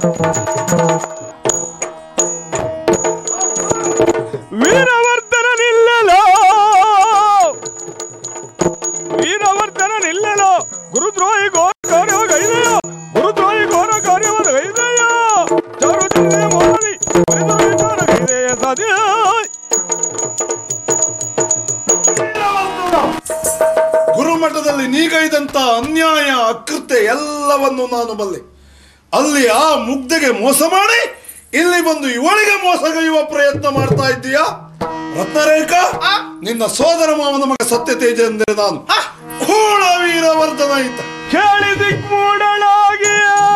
ವೀರವರ್ಧನ ನಿಲ್ಲಲೋ ವೀರವರ್ಧನ ನಿಲ್ಲಲೋ ಗುರುದ್ರೋಹಿ ಘೋರ ಕಾರ್ಯವಗೈದೆಯೋ ಗುರುದ್ರೋಹಿ ಘೋರ ಕಾರ್ಯವಗೈದೆಯೋ ಚಾರು ಚಂದ್ರಿಯ ಮೋಹನಿ ಪರಿದುರೈದೆಯ ಸದ್ಯ ಗುರುಮಠದಲ್ಲಿ ನೀಗೈದಂತ ಅನ್ಯಾಯ ಅಕೃತ್ಯ ಎಲ್ಲವನ್ನು ನಾನು ಬಲ್ಲೆ ಅಲ್ಲಿ ಆ ಮುಗ್ಧೆಗೆ ಮೋಸ ಮಾಡಿ ಇಲ್ಲಿ ಬಂದು ಇವಳಿಗೆ ಮೋಸಗೈಯುವ ಪ್ರಯತ್ನ ಮಾಡ್ತಾ ಇದ್ದೀಯಾ ರತ್ನರೇಖಾ ನಿನ್ನ ಸೋದರ ಮಾವನ ಮಗ ಸತ್ಯ ತೇಜ ಎಂದರೆ ನಾನು ಕೂಳ ವೀರವರ್ಧನ ಇದ್ದ ಕೇಳಿ ದಿಕ್ಮೂಡಲಾಗಿ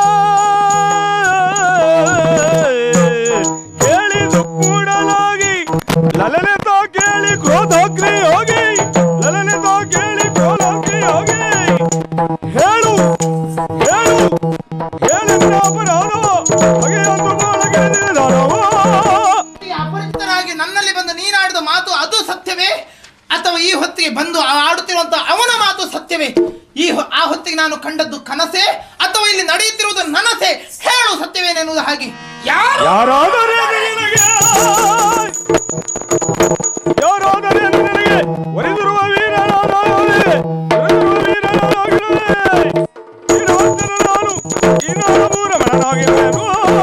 ಕೇಳಿ ದಿಕ್ಮೂಡಲಾಗಿ ಲಲನೆ ತಾ ಕೇಳಿ ಕ್ರೋಧಾಗ್ನಿ ಹೋಗಿ ಲಲನೆ ತಾ ಕೇಳಿ ಕ್ರೋಧಾಗ್ನಿ ಹೋಗಿ ಹೇಳು ಹೇಳು ಹೇಳೆನ್ನ ಅಪರಾಧವ ಬಗೆಯೊಂದು ಬಾಳಗೆ ನಿಧಾನವ ಈ ಅಪರಿಚಿತರಾಗಿ ನನ್ನಲ್ಲಿ ಬಂದು ನೀನಾಡಿದ ಮಾತು ಅದು ಸತ್ಯವೇ ಅಥವಾ ಈ ಹೊತ್ತಿಗೆ ಬಂದು ಆಡುತ್ತಿರುವಂತ ಅವನ ಮಾತು ಸತ್ಯವೇ ಈ ಹೊ- ಆ ಹೊತ್ತಿಗೆ ನಾನು ಕಂಡದ್ದು ಕನಸೆ ಅಥವಾ ಇಲ್ಲಿ ನಡೆಯುತ್ತಿರುವುದು ನನಸೆ ಹೇಳು ಸತ್ಯವೇನೆನ್ನುವುದು ಹಾಗೆ ಯಾರು ಯಾರಾದರೆ ನಿನಗೆ ಯಾರಾದರೆ ನಿನಗೆ ಒಲಿದಿರುವ ವೀರನಾದಾಗಲೇ ಒಲಿದಿರುವ ವೀರನಾದಾಗಲೇ ವೀರವಂತನ ನಾನು ಈ ನಾನು ಮೂರಮಣನಾಗಿರುವೆನು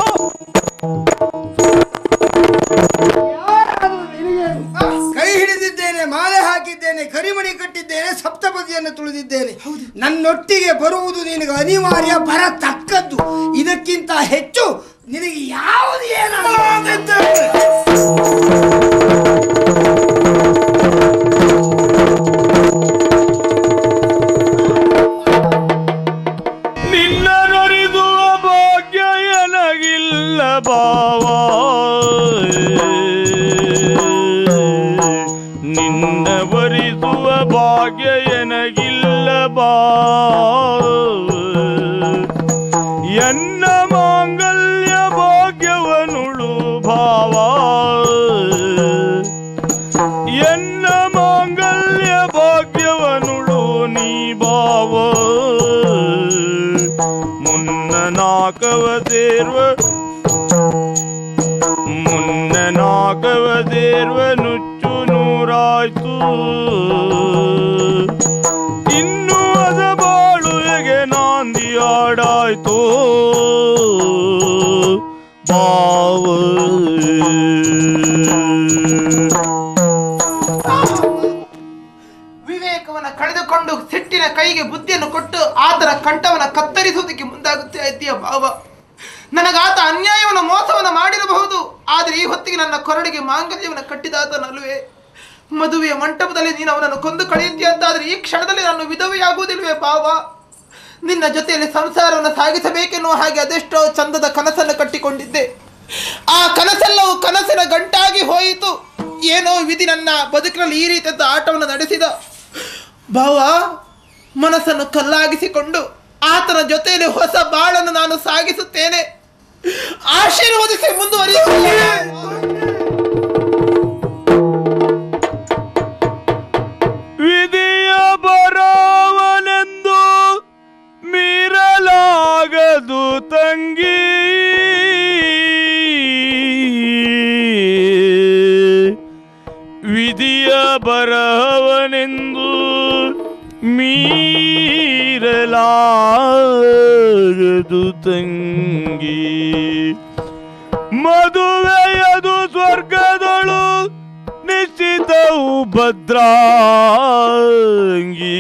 ಕೈ ಹಿಡಿದಿದ್ದೇನೆ ಮಾಲೆ ಹಾಕಿದ್ದೇನೆ ಕರಿಮಣಿ ಕಟ್ಟಿದ್ದೇನೆ ಸಪ್ತಪದಿಯನ್ನು ತುಳಿದಿದ್ದೇನೆ ನನ್ನೊಟ್ಟಿಗೆ ಬರುವುದು ನಿನಗೆ ಅನಿವಾರ್ಯ ಬರತಕ್ಕದ್ದು ಇದಕ್ಕಿಂತ ಹೆಚ್ಚು ನಿನಗೆ ಯಾವುದು ಏನಾಗುತ್ತೆ ನಿನ್ನ ನೊರಿದುವ ಭಾಗ್ಯ ಎನಗಿಲ್ಲ ಬಾವ ನಿನ್ನ ಬರಿಸುವ ಭಾಗ್ಯ ಎನಗಿಲ್ಲ ಬಾ ಎನ್ನ ಮಾಂಗಲ್ಯ ಭಾಗ್ಯವನುಳು ಭಾವ ಎನ್ನ ಮಾಂಗಲ್ಯ ಭಾಗ್ಯವನುಳು ನೀ ಭಾವ ಮುನ್ನ ನಾಕವ ಸೇರ್ವ ಮುನ್ನ ನಾಕವ ಸೇರ್ವ ನುಚ್ಚು ನೂರಾಯ್ತು ಇನ್ನು ಅದ ಬಾಳುವೆಗೆ ನಾಂದಿ ಆಡಾಯ್ತು ಬಾವ ವಿವೇಕವನ್ನ ಕಳೆದುಕೊಂಡು ಸಿಟ್ಟಿನ ಕೈಗೆ ಬುದ್ಧಿಯನ್ನು ಕೊಟ್ಟು ಆತನ ಕಂಠವನ್ನ ಕತ್ತರಿಸುವುದಕ್ಕೆ ಮುಂದಾಗುತ್ತಾ ಇದ್ದೀಯ ಭಾವ ನನಗಾತ ಅನ್ಯಾಯವನ್ನು ಮೋಸವನ್ನು ಮಾಡಿರಬಹುದು ಆದರೆ ಈ ಹೊತ್ತಿಗೆ ನನ್ನ ಕೊರಳಿಗೆ ಮಾಂಗಲ್ಯವನ್ನು ಕಟ್ಟಿದಾತನಲ್ವೇ ಮದುವೆಯ ಮಂಟಪದಲ್ಲಿ ನೀನು ಅವನನ್ನು ಕೊಂದು ಕಳೆಯುತ್ತೀಯ ಅಂತಾದ್ರೆ ಈ ಕ್ಷಣದಲ್ಲಿ ನಾನು ವಿಧವೆಯಾಗುವುದಿಲ್ವೇ ಭಾವ ನಿನ್ನ ಜೊತೆಯಲ್ಲಿ ಸಂಸಾರವನ್ನು ಸಾಗಿಸಬೇಕೆನ್ನುವ ಹಾಗೆ ಅದೆಷ್ಟೋ ಚಂದದ ಕನಸನ್ನು ಕಟ್ಟಿಕೊಂಡಿದ್ದೆ ಆ ಕನಸೆಲ್ಲವೂ ಕನಸಿನ ಗಂಟಾಗಿ ಹೋಯಿತು ಏನೋ ವಿಧಿ ನನ್ನ ಬದುಕಿನಲ್ಲಿ ಈ ರೀತಿಯಾದ ಆಟವನ್ನು ನಡೆಸಿದ ಭಾವ ಮನಸ್ಸನ್ನು ಕಲ್ಲಾಗಿಸಿಕೊಂಡು ಆತನ ಜೊತೆಯಲ್ಲಿ ಹೊಸ ಬಾಳನ್ನು ನಾನು ಸಾಗಿಸುತ್ತೇನೆ ಆಶೀರ್ವದಿಸಿ ಮುಂದುವರಿಯುತ್ತೇನೆ ವಿಧಿಯ ಬರವನೆಂದು ಮೀರಲಾಗದು ತಂಗಿ ವಿಧಿಯ ಬರವನೆಂದು ಮೀರಲಾಗದು ತಂಗಿ ಮದುವೆಯದು ಸ್ವರ್ಗದಳು ನಿಶ್ಚಿತವು ಭದ್ರಾಂಗಿ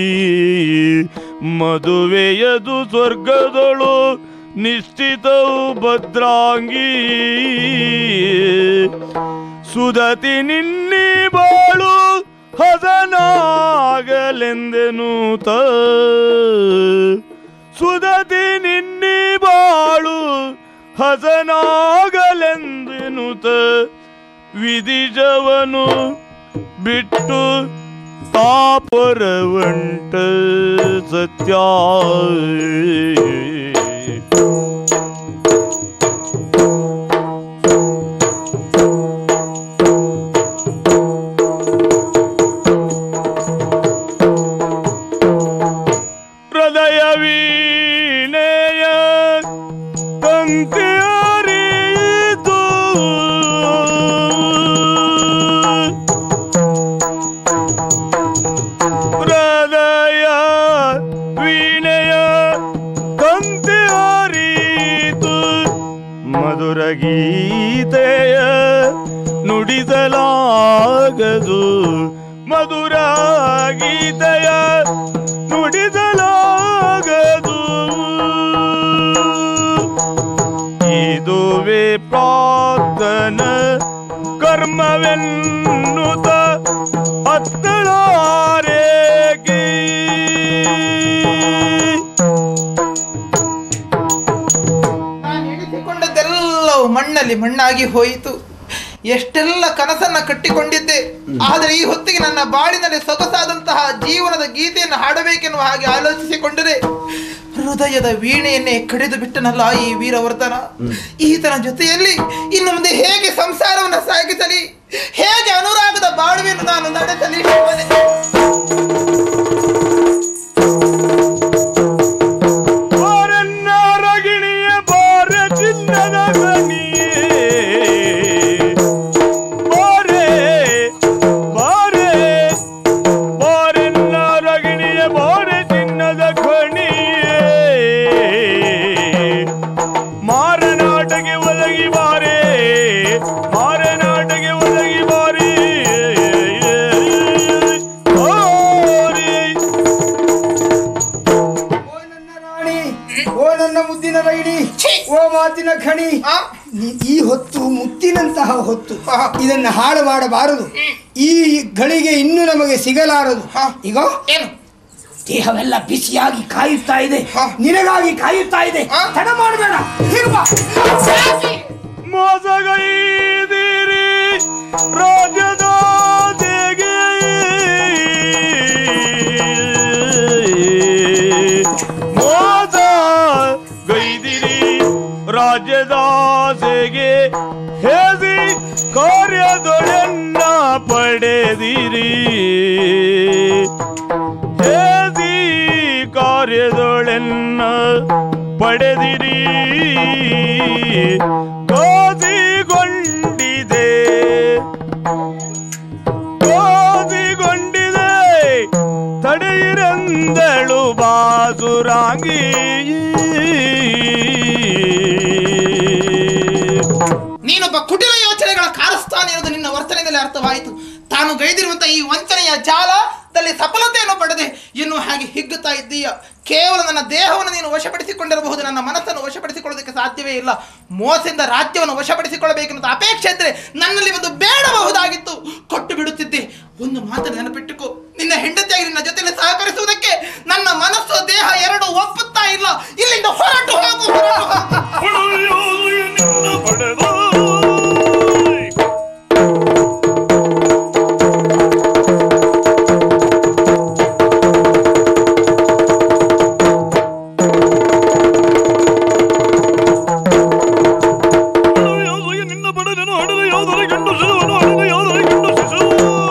ಮದುವೆಯದು ಸ್ವರ್ಗದಳು ನಿಶ್ಚಿತವು ಭದ್ರಾಂಗಿ ಸುದತಿ ನಿನ್ನಿ ಬಾಳು ಹಸನಾಗಲೆಂದೆನೂತ ಸುದತಿ ನಿನ್ನಿ ಬಾಳು ಹಸನಾಗಲೆಂದೆನುತ ವಿಧಿಜವನು ಬಿಟ್ಟು ತಾಪರವಂಟ ಸತ್ಯ ಹೃದಯ ವೀಣೆಯ ತಂಗ ಕಂತೆ ಅರಿಯಿತು ಹೃದಯ ವೀಣೆಯ ಕಂತೆ ಅರಿಯಿತು ಮಧುರ ಗೀತೆಯ ನುಡಿಸಲಾಗದು ಮಧುರ ಗೀತೆಯ ನುಡಿಸಲಾಗದು ಇದುವೇ ಪ್ರಾರ್ಥನ ಕರ್ಮವೆನ್ನುತ್ತ ಅತ್ತಳಾರೇಗಿ ನಾನು ಎಣಿಸಿಕೊಂಡದ್ದೆಲ್ಲವೂ ಮಣ್ಣಲ್ಲಿ ಮಣ್ಣಾಗಿ ಹೋಯಿತು ಎಷ್ಟೆಲ್ಲ ಕನಸನ್ನ ಕಟ್ಟಿಕೊಂಡಿದ್ದೆ ಆದರೆ ಈ ಹೊತ್ತಿಗೆ ನನ್ನ ಬಾಳಿನಲ್ಲಿ ಸೊಗಸಾದಂತಹ ಜೀವನದ ಗೀತೆಯನ್ನು ಹಾಡಬೇಕೆನ್ನುವ ಹಾಗೆ ಆಲೋಚಿಸಿಕೊಂಡರೆ ಹೃದಯದ ವೀಣೆಯನ್ನೇ ಕಡಿದು ಬಿಟ್ಟನಲ್ಲ ಈ ವೀರವರ್ಧನ ಈತನ ಜೊತೆಯಲ್ಲಿ ಇನ್ನು ಮುಂದೆ ಹೇಗೆ ಸಂಸಾರವನ್ನು ಸಾಗಿಸಲಿ ಹೇಗೆ ಅನುರಾಗದ ಬಾಳುವೆಯನ್ನು ನಾನು ನಡೆಸಲಿ ಶಿವನೇ? ಬಾರನ್ನ ರಗಿಣಿಯ ಬಾರ ಚಿನ್ನದ ಗಣಿಯೇ ಬಾರೆ ಬಾರೆ ಬಾರನ್ನ ರಗಿಣಿಯ ಬಾರ ಚಿನ್ನದ ಗಣಿಯೇ ಮಾರನಾಟಗೆ ಒದಗಿ ಬಾರೆ ಮಾರನಾಟಗೆ ಒದಗಿ ಬಾರಿ ಓರಿ ಓ ನನ್ನ ರಾಣಿ ಓ ನನ್ನ ಮುದ್ದಿನ ರೈಡಿ ಛೀ! ಓ ಮಾತಿನ ಖಣಿ ಆ? ನಿ- ಈ ಹೊತ್ತು ಮುತ್ತಿನಂತಹ ಹೊತ್ತು ಹಾ. ಇದನ್ನು ಹಾಳು ಮಾಡಬಾರದು ಈ ಗಳಿಗೆ ಇನ್ನೂ ನಮಗೆ ಸಿಗಲಾರದು ಹಾ. ಈಗ ಏನು ದೇಹವೆಲ್ಲ ಬಿಸಿಯಾಗಿ ಕಾಯುತ್ತಾ ಇದೆ ಹಾ. ನಿನಗಾಗಿ ಕಾಯುತ್ತಾ ಇದೆ ಹಾ. ತಡ ಮಾಡಬೇಡ ಮೋಸಗೈದಿರಿ ರಾಜ್ಯದ ತೆಗೆ ಮೋಸ ಗೈದಿರಿ ರಾಜ್ಯದ ಸೆಗೆ ಹೇಸಿ ಕಾರ್ಯದೊಡೆನ್ನ ಪಡೆದಿರಿ ಹೇಸಿ ಕಾರ್ಯದೊಳೆನ್ನ ಪಡೆದಿರಿ ಗೋಧಿಗೊಂಡಿದೆ ಗೋಧಿಗೊಂಡಿದೆ ತಡೆಯಿರಂದಳು ಬಾಸುರಾಂಗಿ ನೀನೊಬ್ಬ ಕುಟಿಲ ಯೋಚನೆಗಳ ಕಾರಸ್ಥಾನ ಇರೋದು ನಿನ್ನ ವರ್ತನೆಯಲ್ಲಿ ಅರ್ಥವಾಯಿತು ತಾನು ಗೈದಿರುವಂತಹ ಈ ವಂಚನೆಯ ಜಾಲದಲ್ಲಿ ಸಫಲತೆಯನ್ನು ಪಡೆದೆ ಎನ್ನುವ ಹಾಗೆ ಹಿಗ್ಗುತ್ತಾ ಇದ್ದೀಯ ಕೇವಲ ನನ್ನ ದೇಹವನ್ನು ನೀನು ವಶಪಡಿಸಿಕೊಂಡಿರಬಹುದು ನನ್ನ ಮನಸ್ಸನ್ನು ವಶಪಡಿಸಿಕೊಳ್ಳೋದಕ್ಕೆ ಸಾಧ್ಯವೇ ಇಲ್ಲ ಮೋಸದಿಂದ ರಾಜ್ಯವನ್ನು ವಶಪಡಿಸಿಕೊಳ್ಳಬೇಕೆನ್ನುವ ಅಪೇಕ್ಷೆ ಇದ್ರೆ ನನ್ನಲ್ಲಿ ಒಂದು ಬೇಡಬಹುದಾಗಿತ್ತು ಕೊಟ್ಟು ಬಿಡುತ್ತಿದ್ದೆ ಒಂದು ಮಾತನ್ನು ನೆನಪಿಟ್ಟುಕೋ ನಿನ್ನ ಹೆಂಡತಿಯಾಗಿ ನಿನ್ನ ಜೊತೆಯಲ್ಲಿ ಸಹಕರಿಸುವುದಕ್ಕೆ ನನ್ನ ಮನಸ್ಸು ದೇಹ ಎರಡು ಒಪ್ಪುತ್ತಾ ಇಲ್ಲ ಇಲ್ಲಿಂದ ಹೊರಟು ಹೋಗು ಹೊರಟು ಹೋಗು. ನಿನ್ನ ಪಡೆದನು ಹಡಲು ಯಾವುದರ ಗಂಡು ಶಿಶುವನು ಹಡಲು ಯಾವುದರ ಗಂಡು ಶಿಶು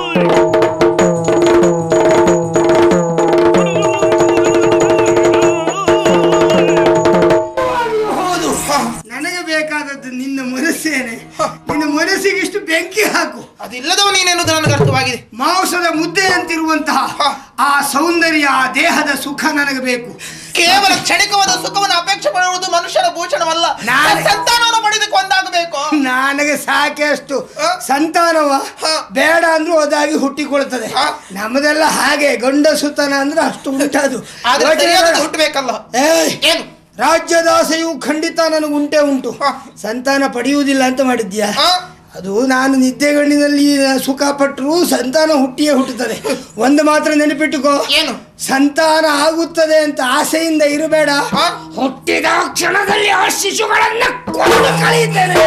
ಹೌದು ನನಗೆ ಬೇಕಾದದ್ದು ನಿನ್ನ ಮನಸ್ಸೇನೆ ನಿನ್ನ ಮನಸ್ಸಿಗೆ ಇಷ್ಟು ಬೆಂಕಿ ಹಾಕು ಅದಿಲ್ಲದವ ನೀನೆನ್ನುವುದು ನನಗೆ ಅರ್ಥವಾಗಿದೆ ಮಾಂಸದ ಮುದ್ದೆ ಅಂತಿರುವಂತಹ ಹ. ಆ ಸೌಂದರ್ಯ ಆ ದೇಹದ ಸುಖ ನನಗೆ ಬೇಕು ಕೇವಲ ಕ್ಷಣಿಕವಾದ ಸುಖವನ್ನು ಅಪೇಕ್ಷೆ ಪಡುವುದು ಮನುಷ್ಯನ ಭೂಷಣವಲ್ಲ ನಾನೇ- ಸಂತಾನವನ್ನು ಪಡೆದಕ್ಕೆ ಒಂದಾಗಬೇಕು ನನಗೆ ಸಾಕೆ ಅಷ್ಟು ಹ? ಸಂತಾನವ ಹ. ಬೇಡ ಅಂದ್ರೂ ಅದಾಗಿ ಹುಟ್ಟಿಕೊಳ್ತದೆ ಹ? ನಮ್ಮದೆಲ್ಲ ಹಾಗೆ ಗಂಡ ಸುತನ ಅಂದ್ರೆ ಅಷ್ಟು ಉಂಟದು ಆದ್ರೆ ಯೋಚನೆ ಸರಿಯಾದ ಬೇಡ. ಹುಟ್ಟಬೇಕಲ್ಲ ಏಯ್, ಏನು ರಾಜ್ಯದಾಸೆಯು ಖಂಡಿತ ನನಗೆ ಉಂಟೆ ಉಂಟು ಹ. ಸಂತಾನ ಪಡೆಯುವುದಿಲ್ಲ ಅಂತ ಮಾಡಿದ್ಯಾ ಆ? ಅದು ನಾನು ನಿದ್ದೆಗಣ್ಣಿನಲ್ಲಿ ಸುಖ ಪಟ್ಟರು ಸಂತಾನ ಹುಟ್ಟಿಯೇ ಹುಟ್ಟುತ್ತದೆ ಒಂದು ಮಾತ್ರ ನೆನಪಿಟ್ಟುಕೋ ಏನು ಸಂತಾನ ಆಗುತ್ತದೆ ಅಂತ ಆಸೆಯಿಂದ ಇರಬೇಡ ಆ? ಹುಟ್ಟಿದ ಕ್ಷಣದಲ್ಲಿ ಆ ಶಿಶುಗಳನ್ನ ಕೊಂದು ಕಳೆಯುತ್ತೇನೆ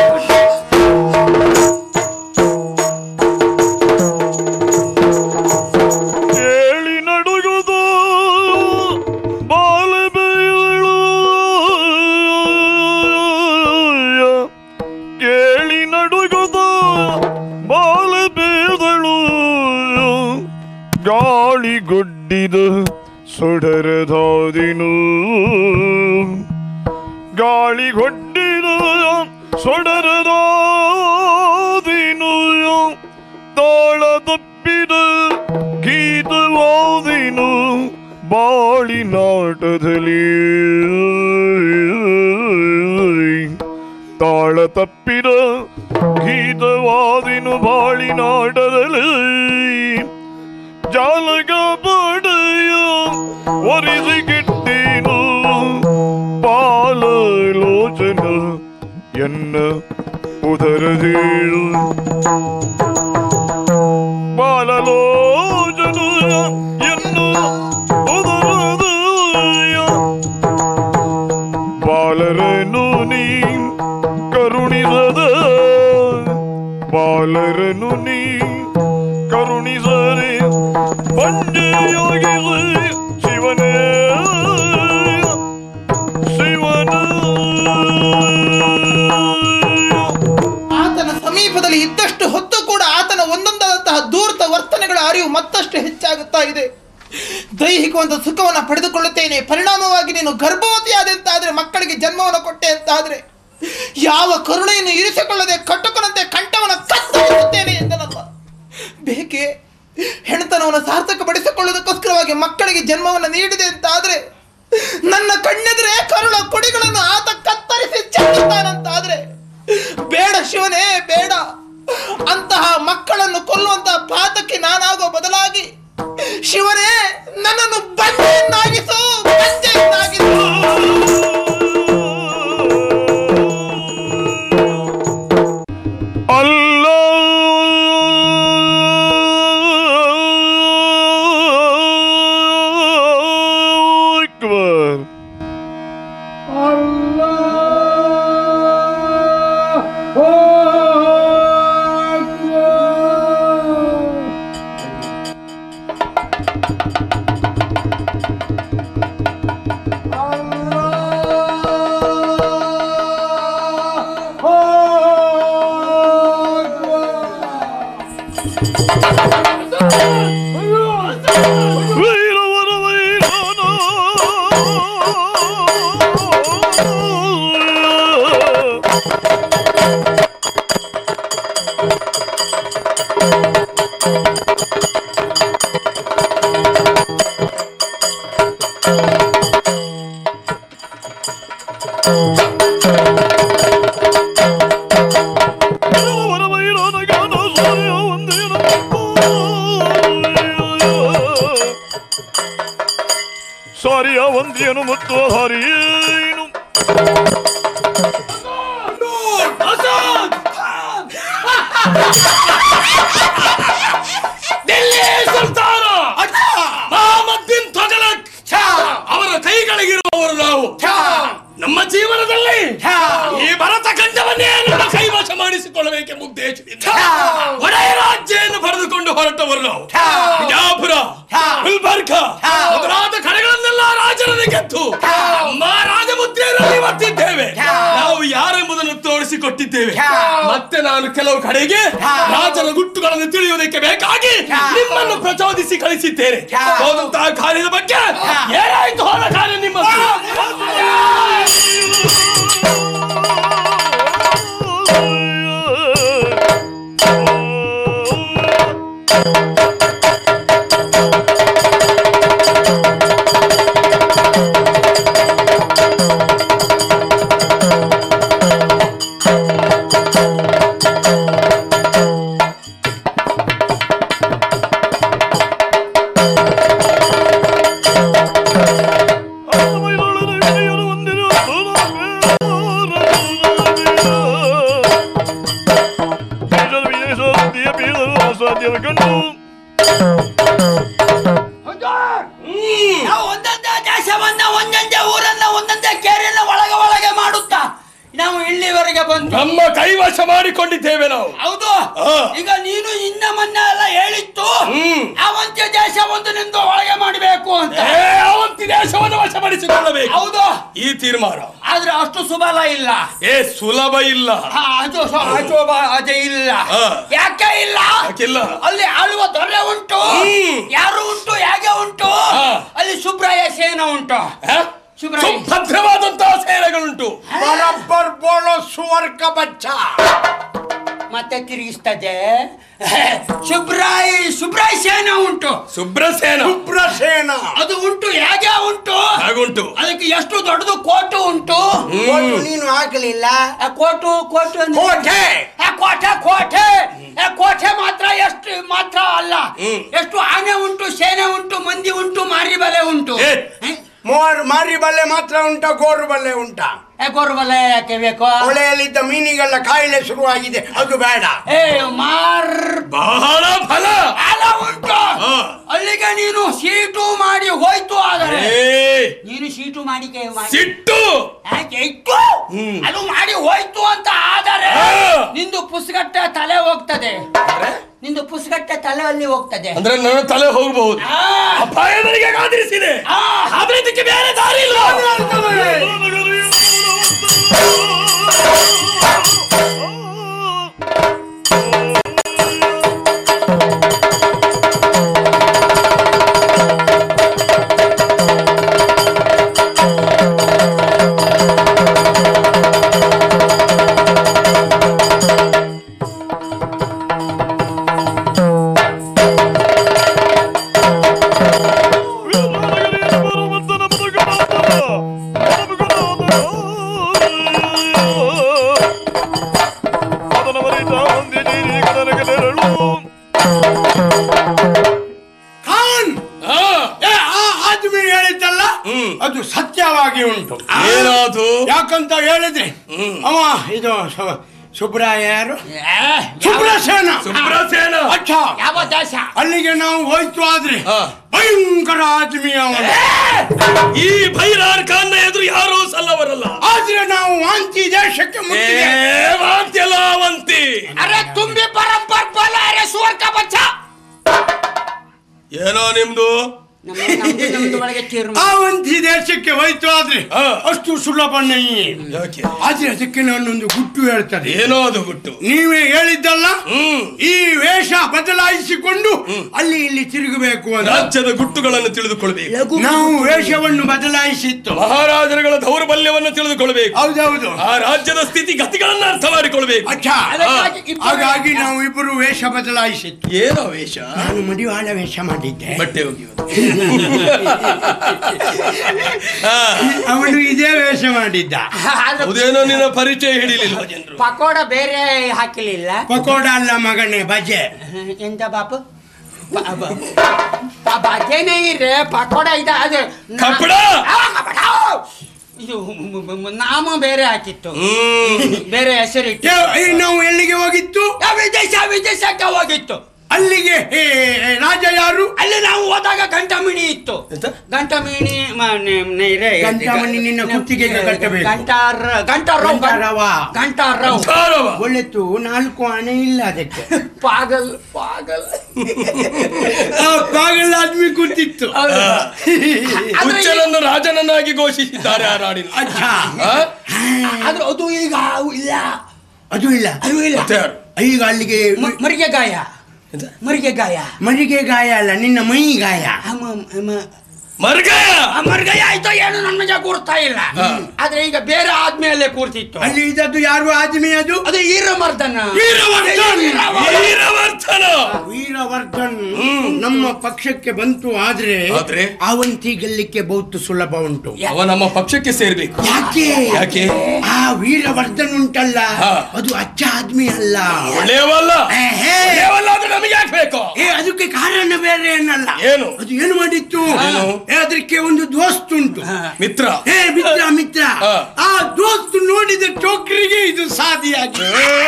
ಕೇಳಿ ನಡುಗುದು ಬಾಲಬೇಳು ಕೇಳಿ ನಡುಗುದು ಬಾಲಬೇದಳು ಗಾಳಿಗೊಡ್ಡಿದ ಸೊಡರದಾದಿನು ಗಾಳಿಗೊಡ್ಡಿದ ಸೊಡರದಾದಿನು ತಾಳ ತಪ್ಪಿದ ಗೀತವಾದಿನು ಬಾಳಿನಾಟದಲ್ಲಿ ತಾಳ ತಪ್ಪಿದ ಗೀತವಾದಿನು ಬಾಳಿನಾಟದಲ್ಲಿ ಜಾಲಗ ಪಡೆಯ ಒರಿಸಿ ಕಿಟ್ಟೇನು ಪಾಲಲೋಚನ ಎನ್ನ ಉದರದಿ ಬಾಲಲೋಚನ ಎನ್ನ ಉದರದಯ ಬಾಲರನು ನೀ ಕರುಣಿಸದ ಬಾಲರನು ನೀ ಕರುಣಿಸರೆ ಬಂಡೆಯಾಗಿಸಿ ಶಿವನೇ ಶಿವನ ಆತನ ಸಮೀಪದಲ್ಲಿ ಇದ್ದಷ್ಟು ಹೊತ್ತು ಕೂಡ ಆತನ ಒಂದೊಂದಾದಂತಹ ದೂರ್ತ ವರ್ತನೆಗಳ ಅರಿವು ಮತ್ತಷ್ಟು ಹೆಚ್ಚಾಗುತ್ತಾ ಇದೆ ದೈಹಿಕವಾದ ಸುಖವನ್ನು ಪಡೆದುಕೊಳ್ಳುತ್ತೇನೆ ಪರಿಣಾಮವಾಗಿ ನೀನು ಗರ್ಭವತಿಯಾದೆ ಅಂತಾದ್ರೆ ಮಕ್ಕಳಿಗೆ ಜನ್ಮವನ್ನು ಕೊಟ್ಟೆ ಅಂತಾದ್ರೆ ಯಾವ ಕರುಣೆಯನ್ನು ಇರಿಸಿಕೊಳ್ಳದೆ ಕಟ್ಟುಕನಂತೆ ಕಂಠವನ್ನು ಕತ್ತರಿಸುತ್ತೇನೆ ಎಂದನಲ್ಲ ಬೇಕೆ ಹೆಣತನವನ್ನು ಸಾರ್ಥಕಪಡಿಸಿಕೊಳ್ಳುವುದಕ್ಕೋಸ್ಕರವಾಗಿ ಮಕ್ಕಳಿಗೆ ಜನ್ಮವನ್ನು ನೀಡಿದೆ ಅಂತಾದ್ರೆ ನನ್ನ ಕಣ್ಣೆದುರೇ ಕರುಳ ಕೊಡಿಗಳನ್ನು ಆತ ಕತ್ತರಿಸಿ ಚೆಲ್ಲುತ್ತಾನಂತಾದ್ರೆ ಬೇಡ ಶಿವನೇ ಬೇಡ ಅಂತಹ ಮಕ್ಕಳನ್ನು ಕೊಲ್ಲುವಂತಹ ಪಾತಕ್ಕೆ ನಾನಾಗೋ ಬದಲಾಗಿ ಶಿವನೇ ನನ್ನನ್ನು ಬಂಜೆಯನ್ನಾಗಿಸು ಬಂಜೆಯನ್ನಾಗಿಸು ಅಲ್ಲ ಅಕ್ಬರ್ ವೀರವರ ವೈರನ ವೀರವರ ವೈರನ ಗಾನ ಸೂರ್ಯ ಒಂದೇನ ಸಾರಿಯ ಒಂದೇನು ಮತ್ತು ಹರಿಯೇನು ದಿಲ್ಲಿ ಸುಲ್ತಾನ ಮಹಮ್ಮದ್ದೀನ್ ತೊಗಲಕ್ ಅವರ ಕೈಗಳಿಗಿರುವವರು ನಾವು ನಮ್ಮ ಜೀವನದಲ್ಲಿ ಈ ಭರತ ಖಂಡವನ್ನೇ ನಮ್ಮ ಕೈವಶ ಮಾಡಿಸಿಕೊಳ್ಳಬೇಕೆಂಬ ಉದ್ದೇಶದಿಂದ ಒಡೆಯ ರಾಜ್ಯವನ್ನು ಪಡೆದುಕೊಂಡು ಹೊರಟವರು ನಾವು ಬಿಜಾಪುರ ಗುಲ್ಬರ್ಗ ಮೊದಲಾದ ಕಡೆಗಳನ್ನೆಲ್ಲ ರಾಜರನ್ನು ಗೆದ್ದು ನಮ್ಮ ರಾಜಮುದ್ರೆಯಲ್ಲಿ ಬರ್ತಿದ್ದೇವೆ ನಾವು ಯಾರೆಂಬುದನ್ನು ತೋರಿಸಿಕೊಟ್ಟಿದ್ದೇವೆ ಮತ್ತೆ ನಾನು ಕೆಲವು ಕಡೆಗೆ ರಾಜರ ಗುಟ್ಟುಗಳನ್ನು ತಿಳಿಯುವುದಕ್ಕೆ ಬೇಕಾಗಿ ನಿಮ್ಮನ್ನು ಪ್ರಚೋದಿಸಿ ಕಳಿಸಿದ್ದೇನೆ ಹೋದಂತಹ ಕಾರ್ಯದ ಬಗ್ಗೆ ಏನಾಯ್ತು ಹೋದ ಕಾರ್ಯ ನಿಮ್ಮ ಸಾಧ್ಯದ ಕಂಡು ನಾವು ಒಂದೊಂದೇ ದೇಶವನ್ನ ಒಂದೊಂದೇ ಊರನ್ನ ಒಂದೊಂದೇ ಕೇರಿಯನ್ನ ಒಳಗೆ ಒಳಗೆ ಮಾಡುತ್ತಾ ನಾವು ಇಲ್ಲಿವರೆಗೆ ಬಂದು ನಮ್ಮ ಕೈವಶ ಮಾಡಿಕೊಂಡಿದ್ದೇವೆ ನಾವು ಹೌದು ಆ. ಈಗ ನೀನು ಇನ್ನ ಮೊನ್ನೆ ಎಲ್ಲ ಹೇಳಿತ್ತು ಹ್ಮ್. ಅವಂತ್ಯ ದೇಶ ಒಂದು ನಿಂದು ಒಳಗೆ ಮಾಡಬೇಕು ಅಂತ ಏ, ಅವಂತಿ ದೇಶವನ್ನು ವಶಪಡಿಸಿಕೊಳ್ಳಬೇಕು ಹೌದು ಈ ತೀರ್ಮಾನ ಆದ್ರೆ ಅಷ್ಟು ಸುಬಲ ಇಲ್ಲ ಏ ಸುಲಭ ಇಲ್ಲ ಹಾ, ಅದು ಸ- ಅದು ಬ- ಅದೇ ಇಲ್ಲ ಆ. ಯಾಕೆ ಇಲ್ಲ ಯಾಕಿಲ್ಲ ಅಲ್ಲಿ ಆಳುವ ದೊರೆ ಉಂಟು ಹ್ಮ್. ಯಾರು ಉಂಟು ಹೇಗೆ ಉಂಟು ಆ. ಅಲ್ಲಿ ಸುಬ್ರಾಯ ಸೇನ ಉಂಟು ಆ? ಶುಭ್ರಾಯ ಸುಭದ್ರವಾದಂತಹ ಸೇನೆಗಳುಂಟು ಬರಬ್ಬರ್ ಬೋಳೋ ಸುವರ್ಕ ಬಚ್ಚ ಮತ್ತೆ ತಿರುಗಿಸ್ತದೆ ಶುಭ್ರಾಯ್ ಶುಭ್ರಾಯ್ ಸೇನಾ ಉಂಟು ಸುಬ್ರಸೇನ ಸುಬ್ರಸೇನ ಅದು ಉಂಟು ಹೇಗೆ ಉಂಟು ಹಾಗುಂಟು ಅದಕ್ಕೆ ಎಷ್ಟು ದೊಡ್ಡದು ಕೋಟು ಉಂಟು ಒಟ್ಟು ನೀನು ಹಾಕಲಿಲ್ಲ ಆ ಕೋಟು ಕೋಟು ಅಂದ್ರೆ- ಕೋಟೆ ಆ ಕೋಟೆ ಕೋಟೆ ಆ ಕೋಟೆ ಮಾತ್ರ ಎಷ್ಟು ಮಾತ್ರ ಅಲ್ಲ ಹ್ಮ್. ಎಷ್ಟು ಆನೆ ಉಂಟು ಸೇನೆ ಉಂಟು ಮಂದಿ ಉಂಟು ಮಾರಿ ಬಲೆ ಉಂಟು ಏ. ಹ? ಮೋರ್ ಮಾರಿ ಬಲ್ಲೆ ಮಾತ್ರ ಉಂಟಾ ಗೋರು ಬಲ್ಲೆ ಉಂಟಾ ಏ, ಗೊರ್ರು ಬಲೆ ಯಾಕೆ ಬೇಕು ಹೊಳೆಯಲ್ಲಿದ್ದ ಮೀನಿಗೆಲ್ಲ ಕಾಯಿಲೆ ಶುರುವಾಗಿದೆ ಅದು ಬೇಡ ಏ ಮಾರ್ ಬಹಳ ಫಲ ಅಲ ಉಂಟು ಹಾ. ಅಲ್ಲಿಗೆ ನೀನು ಸೀಟು ಮಾಡಿ ಹೋಯ್ತು ಆದರೆ ಏ ನೀನು ಸೀಟು ಮಾಡಿ ಕೈ ಮಾಡಿ ಸಿಟ್ಟು ಯಾಕೆ ಇತ್ತು ಅದು ಮಾಡಿ ಹೋಯ್ತು ಅಂತ ಆದರೆ ಹಾ. ನಿಂದು ಪುಸ್ಗಟ್ಟೆ ತಲೆ ಹೋಗ್ತದೆ ನಿಂದು ಪುಸ್ಗಟ್ಟೆ ತಲೆ ಅಲ್ಲಿ ಹೋಗ್ತದೆ ಅಂದ್ರೆ ನನ್ನ ತಲೆ ಹೋಗಬಹುದು ಆ, ಅಪಾಯ ನನಗೆ ಕಾದಿರಿಸಿದೆ ಆ, ಆದ್ರೆ ಇದಕ್ಕೆ ಬೇರೆ ದಾರಿ ಇಲ್ಲ ಖಾನ್ ಹಾ ಏ, ಆ ಆದ್ಮಿ ಹೇಳಿದ್ದಲ್ಲ ಹ್ಮ್. ಅದು ಸತ್ಯವಾಗಿ ಉಂಟು ಏನಾದು ಯಾಕಂತ ಹೇಳಿದ್ರೆ ಅವ ಇದು ಸು- ಸುಬ್ರಾಯ ಯಾರು ಏ, ಯಾವ- ಸುಬ್ರಸೇನ ಸುಬ್ರಸೇನ ಅಚ್ಚಾ ಯಾವ ದೇಶ ಅಲ್ಲಿಗೆ ನಾವು ಹೋಯ್ತು ಆದ್ರೆ ಹಾ. ಭಯಂಕರ ಆದ್ಮಿ ಅವನು ಈ ಭೈರಾರ್ ಖಾನ್ನ ಎದುರು ಯಾರೂ ಸಲ್ಲವರಲ್ಲ ಆದ್ರೆ ನಾವು ವಾಂತಿ ದೇಶಕ್ಕೆ ಮುಟ್ಟಿದೆ ಏವಾಂತ್ಯಲಾವಂತಿ ಅರೆ ತುಂಬಿ ಪರಂಪರ್ ಬಲ ಅರೆ ಸುವರ್ಕ ಬಚ್ಚ ಏನೋ ನಿಮ್ದು ನಮ್ಮ ನಮ್ದು ನಮ್ದು ಒಳಗೆ ತೀರ್ಮಾನ ಆ ವಂತಿ ದೇಶಕ್ಕೆ ಹೋಯ್ತು ಆದ್ರೆ ಹಾ. ಅಷ್ಟು ಸುಲಭ ನಯ್ಯೆ ಯಾಕೆ ಆದ್ರೆ ಅದಕ್ಕೆ ನಾನೊಂದು ಗುಟ್ಟು ಹೇಳ್ತದೆ ಏನೋ ಅದು ಗುಟ್ಟು ನೀವೇ ಹೇಳಿದ್ದಲ್ಲ ಹ್ಮ್ ಈ ವೇಷ ಬದಲಾಯಿಸಿಕೊಂಡು ಅಲ್ಲಿ ಇಲ್ಲಿ ತಿರುಗಬೇಕು ಅಂತ ರಾಜ್ಯದ ಗುಟ್ಟುಗಳನ್ನು ತಿಳಿದುಕೊಳ್ಬೇಕು ನಾವು ವೇಷವನ್ನು ಬದಲಾಯಿಸಿತ್ತು ಮಹಾರಾಜರುಗಳ ದೌರ್ಬಲ್ಯವನ್ನು ತಿಳಿದುಕೊಳ್ಬೇಕು ಹೌದೌದು ಆ ರಾಜ್ಯದ ಸ್ಥಿತಿ ಗತಿಗಳನ್ನ ಅರ್ಥ ಮಾಡಿಕೊಳ್ಬೇಕು ಅಚ್ಚಾ ಅದಕ್ಕಾಗಿ ಇಬ್ಬರು- ಹಾಗಾಗಿ ನಾವು ಇಬ್ಬರು ವೇಷ ಬದಲಾಯಿಸಿತ್ತು ಏನೋ ವೇಷ ನಾನು ಮಡಿವಾಳ ವೇಷ ಮಾಡಿದ್ದೆ ಬಟ್ಟೆ ಹೋಗಿ ಅವನು ಇದೇ ವೇಷ ಮಾಡಿದ್ದ ಆದ್ರೆ ಅದೇನೋ ನಿನ್ನ ಪರಿಚಯ ಹಿಡಿಲಿಲ್ಲ ಜನರು ಪಕೋಡ ಬೇರೆ ಹಾಕಲಿಲ್ಲ ಪಕೋಡ ಅಲ್ಲ ಮಗನೇ ಬಜೆ ಎಂತ ಬಾಪು ಬ- ಬ- ಬ- ಬಜೆನೇ ಇರೆ ಪಕೋಡ ಇದ ಅದು ನಾ- ಕಪ್ಪಡ? ಆ, ಕಪ್ಪಡ! ಇದು ಮ- ಮ- ಮ- ನಾಮ ಬೇರೆ ಹಾಕಿತ್ತು ಹ್ಮ್ ಬೇರೆ ಹೆಸರಿಟ್ಟು ಏ, ಏ, ನಾವು ಎಲ್ಲಿಗೆ ಹೋಗಿತ್ತು ಆ, ವಿದೇಶ ವಿದೇಶಕ್ಕೆ ಹೋಗಿತ್ತು ಅಲ್ಲಿಗೆ ಏ, ಏ, ರಾಜ ಯಾರು ಅಲ್ಲಿ ನಾವು ಹೋದಾಗ ಗಂಟಮಿಣಿ ಇತ್ತು ಎಂತ? ಗಂಟಮಿಣಿ ಮ- ನೆ- ನೆ- ಇರೆ- ಗಂಟಮಣಿ ನಿನ್ನ ಕುತ್ತಿಗೆಗೆ ಕಟ್ಟಬೇಕು. ಗಂಟಾರ ಗಂಟಾರವ್ ಗಂಟಾರವ. ಗಂಟಾರವ್ ಧಾರವ. ಒಳ್ಳೆತ್ತು ನಾಲ್ಕು ಆನೆ ಇಲ್ಲ ಅದಕ್ಕೆ ಪಾಗಲ್ ಪಾಗಲ್ ಆ ಪಾಗಲ್ ಆದ್ಮಿ ಕೂತಿತ್ತು ಹೌದು. ಆದ್ರೆ ಈ- ಹುಚ್ಚನನ್ನು ರಾಜನನ್ನಾಗಿ ಘೋಷಿಸಿದ್ದಾರೆ ಆ ನಾಡಿನ ಅಚ್ಚಾ ಆ? ಆದ್ರೆ ಅದು ಈಗ ಇಲ್ಲ ಅದು ಇಲ್ಲ ಅದು ಇಲ್ಲ ಮತ್ತೆ ಯಾರು? ಈಗ ಅಲ್ಲಿಗೆ ಮ- ಮರಿಗೆ ಗಾಯ ಎಂತ? ಮರಿಗೆ ಗಾಯ ಮರಿಗೆ ಗಾಯ ಅಲ್ಲ ನಿನ್ನ ಮೈ ಗಾಯ ಅಮ್ಮ- ಅಮ್ಮ- ಮರ್ಗಾಯ ಆ ಮರ್ಗಾಯ ಆಯ್ತೋ ಏನು ನಮಗೆ ಗುರ್ತಾ ಇಲ್ಲ ಹಾ. ಆದ್ರೆ ಈಗ ಬೇರೆ ಆದ್ಮೇಲೆ ಕೂರ್ತಿತ್ತು ಅಲ್ಲಿ ಇದ್ದದ್ದು ಯಾರು ಆದ್ಮಿ ಅದು ಅದು ಈರಮರ್ದನ ವೀರವರ್ಧನ್. ವೀರವರ್ಧನ ವೀರವರ್ಧನ್ ನಮ್ಮ ಪಕ್ಷಕ್ಕೆ ಬಂತು ಆದ್ರೆ ಆದ್ರೆ? ಅವಂತಿ ಗೆಲ್ಲಿಕ್ಕೆ ಬಹುದು ಸುಲಭ ಉಂಟು ಅವ ನಮ್ಮ ಪಕ್ಷಕ್ಕೆ ಸೇರ್ಬೇಕು ಯಾಕೆ ಯಾಕೆ ಆ ವೀರವರ್ಧನ್ ಉಂಟಲ್ಲ ಹಾ. ಅದು ಅಚ್ಚ ಆದ್ಮಿ ಅಲ್ಲ ಒಳ್ಳೆಯವಲ್ಲ ಏಹೇ. ಒಳ್ಳೆಯವಲ್ಲ ಆದ್ರೆ ನಮಗೆ ಯಾಕೆ ಬೇಕು ಏ ಅದಕ್ಕೆ ಕಾರಣ ಬೇರೆ ಏನಲ್ಲ ಏನು? ಅದು ಏನು ಮಾಡಿತ್ತು ಏನು? ಏ, ಅದಕ್ಕೆ ಒಂದು ದೋಸ್ತ್ ಉಂಟು ಮಿತ್ರ ಏ ಮಿತ್ರ ಮಿತ್ರ ಹಾ. ಆ ದೋಸ್ತ್ ನೋಡಿದ ಚೋಕ್ರಿಗೆ ಇದು ಸಾಧಿಯಾಗಿ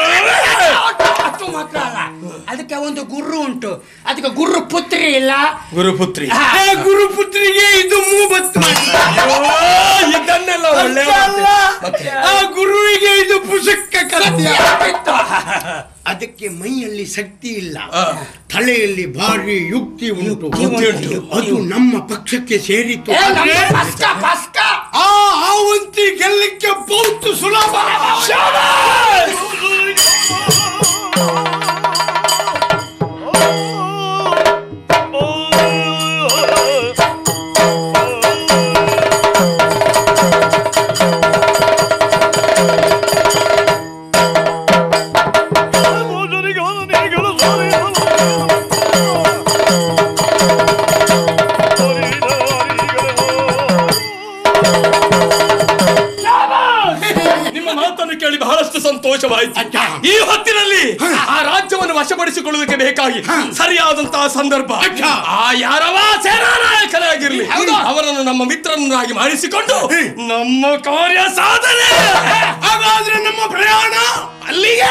ಅಷ್ಟು ಮಾತ್ರ ಅಲ್ಲ ಅದಕ್ಕೆ ಒಂದು ಗುರು ಉಂಟು ಅದಕ್ಕೆ ಗುರು ಪುತ್ರಿ ಇಲ್ಲ ಗುರುಪುತ್ರಿ ಹಾ. ಏ ಗುರುಪುತ್ರಿಗೆ ಇದು ಮೂವತ್ತು ಮಾಡಿ ಅಯ್ಯೋ, ಇದನ್ನೆಲ್ಲ ಒಳ್ಳೆ ಅಲ್ಲ, ಆ ಗುರುವಿಗೆ ಇದು ಪುಸ್ತಕ ಕಥೆ ಬಿತ್ತು. ಅದಕ್ಕೆ ಮೈಯಲ್ಲಿ ಶಕ್ತಿ ಇಲ್ಲ ಆ. ತಲೆಯಲ್ಲಿ ಭಾರಿ ಯುಕ್ತಿ ಉಂಟು ಯುಕ್ತಿ ಉಂಟು. ಅದು ನಮ್ಮ ಪಕ್ಷಕ್ಕೆ ಸೇರಿತು ಏ, ನಮ್ಮ ಆದ್ರೆ ಪಸ್ಕ ಪಸ್ಕ ಆ ಆವಂತಿ ಗೆಲ್ಲಕ್ಕೆ ಬಹುದು ಸುಲಭ ಮಾತನ್ನು ಕೇಳಿ ಬಹಳಷ್ಟು ಸಂತೋಷವಾಯಿತು ಅಚ್ಚ. ಈ ಹೊತ್ತಿನಲ್ಲಿ ಆ ರಾಜ್ಯವನ್ನು ವಶಪಡಿಸಿಕೊಳ್ಳುವುದಕ್ಕೆ ಬೇಕಾಗಿ ಸರಿಯಾದಂತಹ ಸಂದರ್ಭ ಅಚ್ಚ. ಆ ಯಾರವ ಸೇನಾ ನಾಯಕರಾಗಿರ್ಲಿ ಅವರನ್ನು ನಮ್ಮ ಮಿತ್ರನನ್ನಾಗಿ ಮಾಡಿಸಿಕೊಂಡು ನಮ್ಮ ಕಾರ್ಯ ಸಾಧನೆ ಹಾಗಾದ್ರೆ ನಮ್ಮ ಪ್ರಯಾಣ ಅಲ್ಲಿಗೆ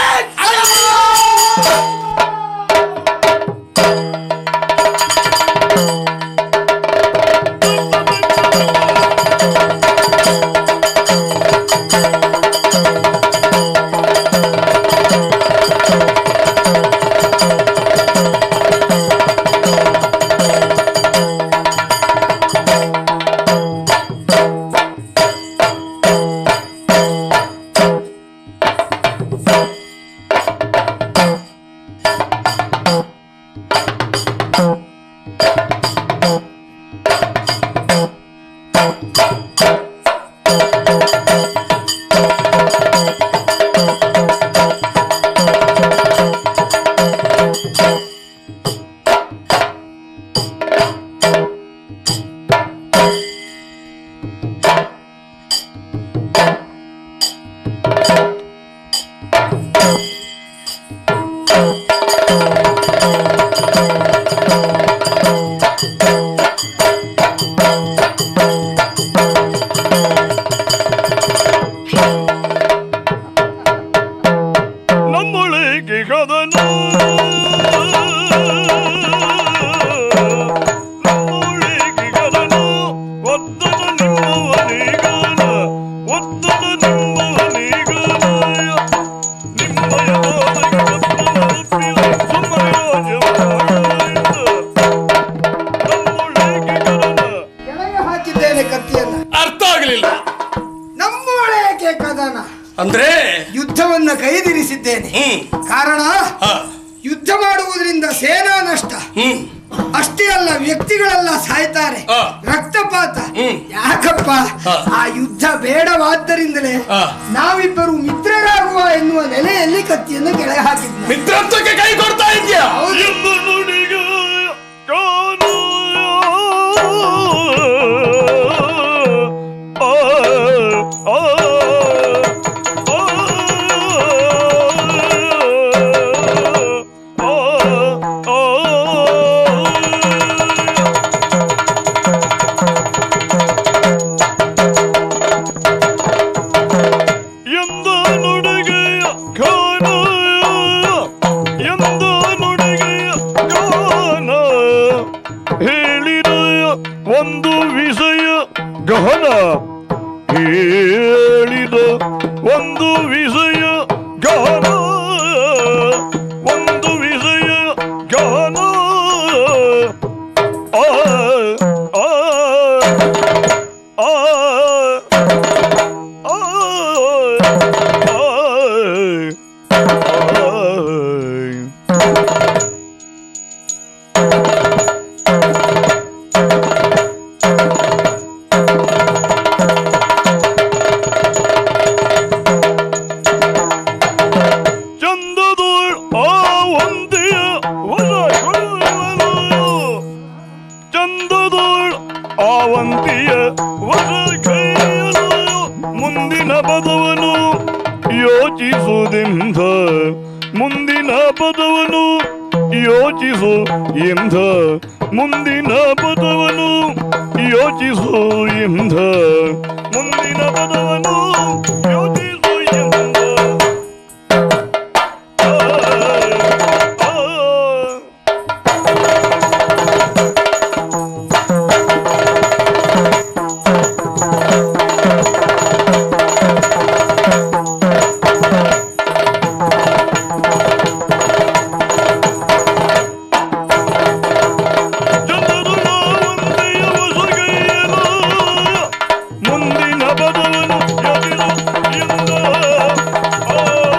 ನಮ್ಮೊಳಗೆ ಕದನು ನಮ್ಮೊಳಗೆ ಕದನು ಒದ್ದದ ನಿಮ್ಮವನಿಗಾನ ಒದ್ದದ ನಿಮ್ಮವನಿಗಾನ ನಿಮ್ಮಯ ಬಾಲಗೆ ಕತ್ತಲಪ್ಪಿದ ಸುಮ್ಮರಾಜವಾಯಿತ ನಮ್ಮೊಳಗೆ ಕದನ ಕೆಳಗೆ ಹಾಕಿದ್ದೇನೆ ಕತ್ತಿಯನ್ನ ಅರ್ಥ ಆಗಲಿಲ್ಲ ನಮ್ಮೊಳಗೆ ಕದನ ಅಂದ್ರೆ ಯುದ್ಧವನ್ನ ಕೈದಿರಿಸಿದ್ದೇನೆ ಹ್ಮ್ ಕಾರಣ ಹ, ಯುದ್ಧ ಮಾಡುವುದರಿಂದ ಸೇನಾ ನಷ್ಟ ಹ್ಮ್ ಅಷ್ಟೇ ಅಲ್ಲ ವ್ಯಕ್ತಿಗಳೆಲ್ಲ ಸಾಯ್ತಾರೆ ಆ. ರಕ್ತಪಾತ ಹ್ಮ್. ಯಾಕಪ್ಪ ಆ. ಆ ಯುದ್ಧ ಬೇಡವಾದ್ದರಿಂದಲೇ ಆ. ನಾವಿಬ್ಬರು ಮಿತ್ರರಾಗುವ ಎನ್ನುವ ನೆಲೆಯಲ್ಲಿ ಕತ್ತಿಯನ್ನು ಕೆಳಗೆ ಹಾಕಿದ್ದೆ ಮಿತ್ರತ್ವಕ್ಕೆ ಕೈ ಕೊಡ್ತಾ ಇದೆಯಾ ಎಂಬ ನುಡಿಗ ಕಾನು ಆ ಆ ಎಂದ ನುಡಿಗೆಯ ಕಾನ ಎಂದ ನುಡಿಗೆಯ ಕಾನ ಹೇಳಿದ ಒಂದು ವಿಷಯ ಗಹನ ಹೇಳಿದ ಒಂದು ವಿಷಯ ಗಹನ ಒಂದು ವಿಷಯ ಗಹನ ಆ ಆ ಆ ಚಂದದೋಳ್ ಆ ಒಂದೆಯ ಹೊಸ ಕೊಡುವನು ಚಂದದೋಳ್ ಆವಂತಿಯ ಹೊಸ ಕೈಯನು ಮುಂದಿನ ಪದವನು ಯೋಚಿಸುವುದೆಂದ ಮುಂದಿನ ಪದವನು ಯೋಚಿಸು ಎಂದ ಮುಂದಿನ ಪದವನು ಯೋಚಿಸು ಎಂದ ಮುಂದಿನ ಪದವನು ಯೋಚಿಸು ಎಂದ ಆ, ಆ, ಚಂದದುಳ ಒಂದೆಯ ಹೊಸಗೈಯನು ಮುಂದಿನ ಪದವನು ಎದಿರು ಎಂದ ಆ.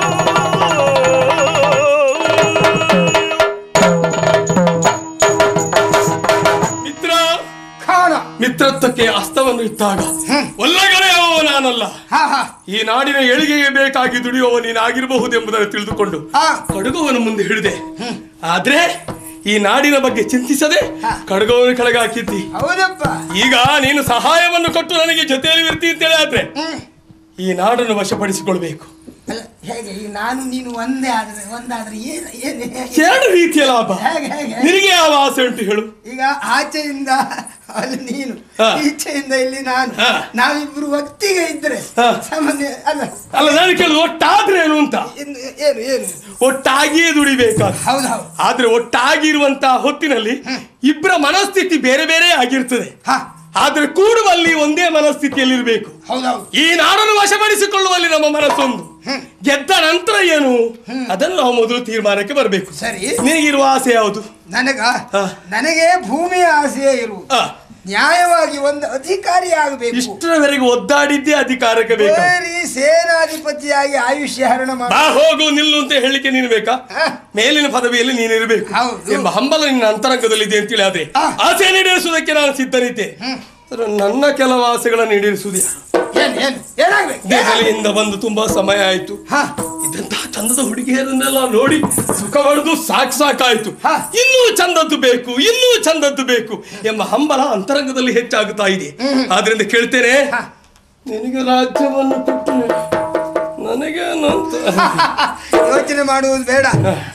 ಮಿತ್ರ ಖಾನ ಮಿತ್ರತ್ವಕ್ಕೆ ಅಸ್ತವನ್ನು ಇಟ್ಟಾಗ ಒಲ್ಲಗಳೆಯುವವ ನಾನಲ್ಲ ಹಾ ಹಾ ಈ ನಾಡಿನ ಏಳಿಗೆಗೆ ಬೇಕಾಗಿ ದುಡಿಯುವವ ನೀನಾಗಿರಬಹುದೆಂಬುದನ್ನು ತಿಳಿದುಕೊಂಡು ಹಾ ಕಡುಗವನ್ನು ಮುಂದೆ ಹಿಡಿದೆ ಆದ್ರೆ ಈ ನಾಡಿನ ಬಗ್ಗೆ ಚಿಂತಿಸದೆ ಕಡುಗವನ್ನು ಕೆಳಗೆ ಹಾಕಿದ್ದಿ ಹೌದಪ್ಪ ಈಗ ನೀನು ಸಹಾಯವನ್ನು ಕೊಟ್ಟು ನನಗೆ ಜೊತೆಯಲ್ಲಿ ಇರ್ತಿ ಅಂತೇಳಿ ಆದ್ರೆ ಹ್ಮ್. ಈ ನಾಡನ್ನು ವಶಪಡಿಸಿಕೊಳ್ಬೇಕು ಹೇಗೆ ಈಗ ನಾನು ನೀನು ಒಂದೇ ಆದ್ರೆ ಒಂದಾದ್ರೆ ಏನು ಏನು ಎರಡು ರೀತಿಯ ಲಾಭ ಹೇಗೆ ಹೇಗೆ ನಿನಗೆ ಯಾವ ಆಸೆ ಉಂಟು ಹೇಳು ಈಗ ಆಚೆಯಿಂದ ಅಲ್ಲಿ ನೀನು ಹಾ. ಈಚೆಯಿಂದ ಇಲ್ಲಿ ನಾನು ಹಾ. ನಾವಿಬ್ರು ಒಟ್ಟಿಗೆ ಇದ್ರೆ ಹಾ. ಸಾಮಾನ್ಯ ಅಲ್ಲ ಅಲ್ಲ ನಾನು ಕೇಳುದು ಒಟ್ಟಾದ್ರೆ ಏನು ಅಂತ ಇನ್ನು ಏನು ಏನು ಒಟ್ಟಾಗಿಯೇ ದುಡಿಬೇಕಾದ ಹೌದು ಹೌದು ಆದ್ರೆ ಒಟ್ಟಾಗಿರುವಂತಹ ಹೊತ್ತಿನಲ್ಲಿ ಇಬ್ಬರ ಮನಸ್ಥಿತಿ ಬೇರೆ ಬೇರೆ ಆಗಿರ್ತದೆ ಹಾ ಆದ್ರೆ ಕೂಡುವಲ್ಲಿ ಒಂದೇ ಮನಸ್ಥಿತಿಯಲ್ಲಿ ಇರಬೇಕು ಹೌದೌದು ಈ ನಾಡನ್ನು ವಶಪಡಿಸಿಕೊಳ್ಳುವಲ್ಲಿ ನಮ್ಮ ಮನಸ್ಸೊಂದು ಗೆದ್ದ ನಂತರ ಏನು ಅದನ್ನು ನಾವು ಮೊದಲು ತೀರ್ಮಾನಕ್ಕೆ ಬರಬೇಕು ಸರಿ ನಿನಗಿರುವ ಆಸೆ ಯಾವುದು ನನಗ ಹಾ. ನನಗೆ ಭೂಮಿಯ ಆಸೆಯೇ ಇರುವುದು ಆ, ನ್ಯಾಯವಾಗಿ ಒಂದು ಅಧಿಕಾರಿ ಆಗಬೇಕು ಇಷ್ಟರವರೆಗೆ ಒದ್ದಾಡಿದ್ದೇ ಅಧಿಕಾರಕ್ಕೆ ಬೇಕು ಬರೀ ಸೇನಾಧಿಪತಿಯಾಗಿ ಆಯುಷ್ಯ ಹರಣ ಬಾ ಮಾಡಿ ಹೋಗು ನಿಲ್ಲು ಅಂತ ಹೇಳಿಕೆ ನೀನು ಬೇಕಾ ಹಾ. ಮೇಲಿನ ಪದವಿಯಲ್ಲಿ ನೀನಿರಬೇಕು ಹೌದು. ಎಂಬ ಹಂಬಲ ನಿನ್ನ ಅಂತರಂಗದಲ್ಲಿದೆ ಅಂತೇಳಿ ಆದ್ರೆ ಆ. ಆಸೆ ಈಡೇರಿಸುವುದಕ್ಕೆ ನಾನು ಸಿದ್ಧನಿದ್ದೆ ಆದ್ರೆ ನನ್ನ ಕೆಲವು ಆಸೆಗಳನ್ನು ಈಡೇರಿಸುವುದು ಯಾರು? ಏನ್ ಏನು ಏನಾಗ್ಬೇಕು ದೆಹಲಿಯಿಂದ ಬಂದು ತುಂಬಾ ಸಮಯ ಆಯ್ತು ಹಾ ಇದಂತಹ ಚಂದದ ಹುಡುಗಿಯರನ್ನೆಲ್ಲ ನೋಡಿ ಸುಖ ಪಡೆದು ಸಾಕು ಸಾಕಾಯ್ತು ಹಾ. ಇನ್ನೂ ಚಂದದ್ದು ಬೇಕು ಇನ್ನೂ ಚಂದದ್ದು ಬೇಕು ಎಂಬ ಹಂಬಲ ಅಂತರಂಗದಲ್ಲಿ ಹೆಚ್ಚಾಗುತ್ತಾ ಇದೆ ಆದ್ರಿಂದ ಕೇಳ್ತೇನೆ ಹಾ. ನಿನಗೆ ರಾಜ್ಯವನ್ನು ಕೊಟ್ಟು ನನಗೆ ನಂತ ಯೋಚನೆ ಮಾಡುವುದು ಬೇಡ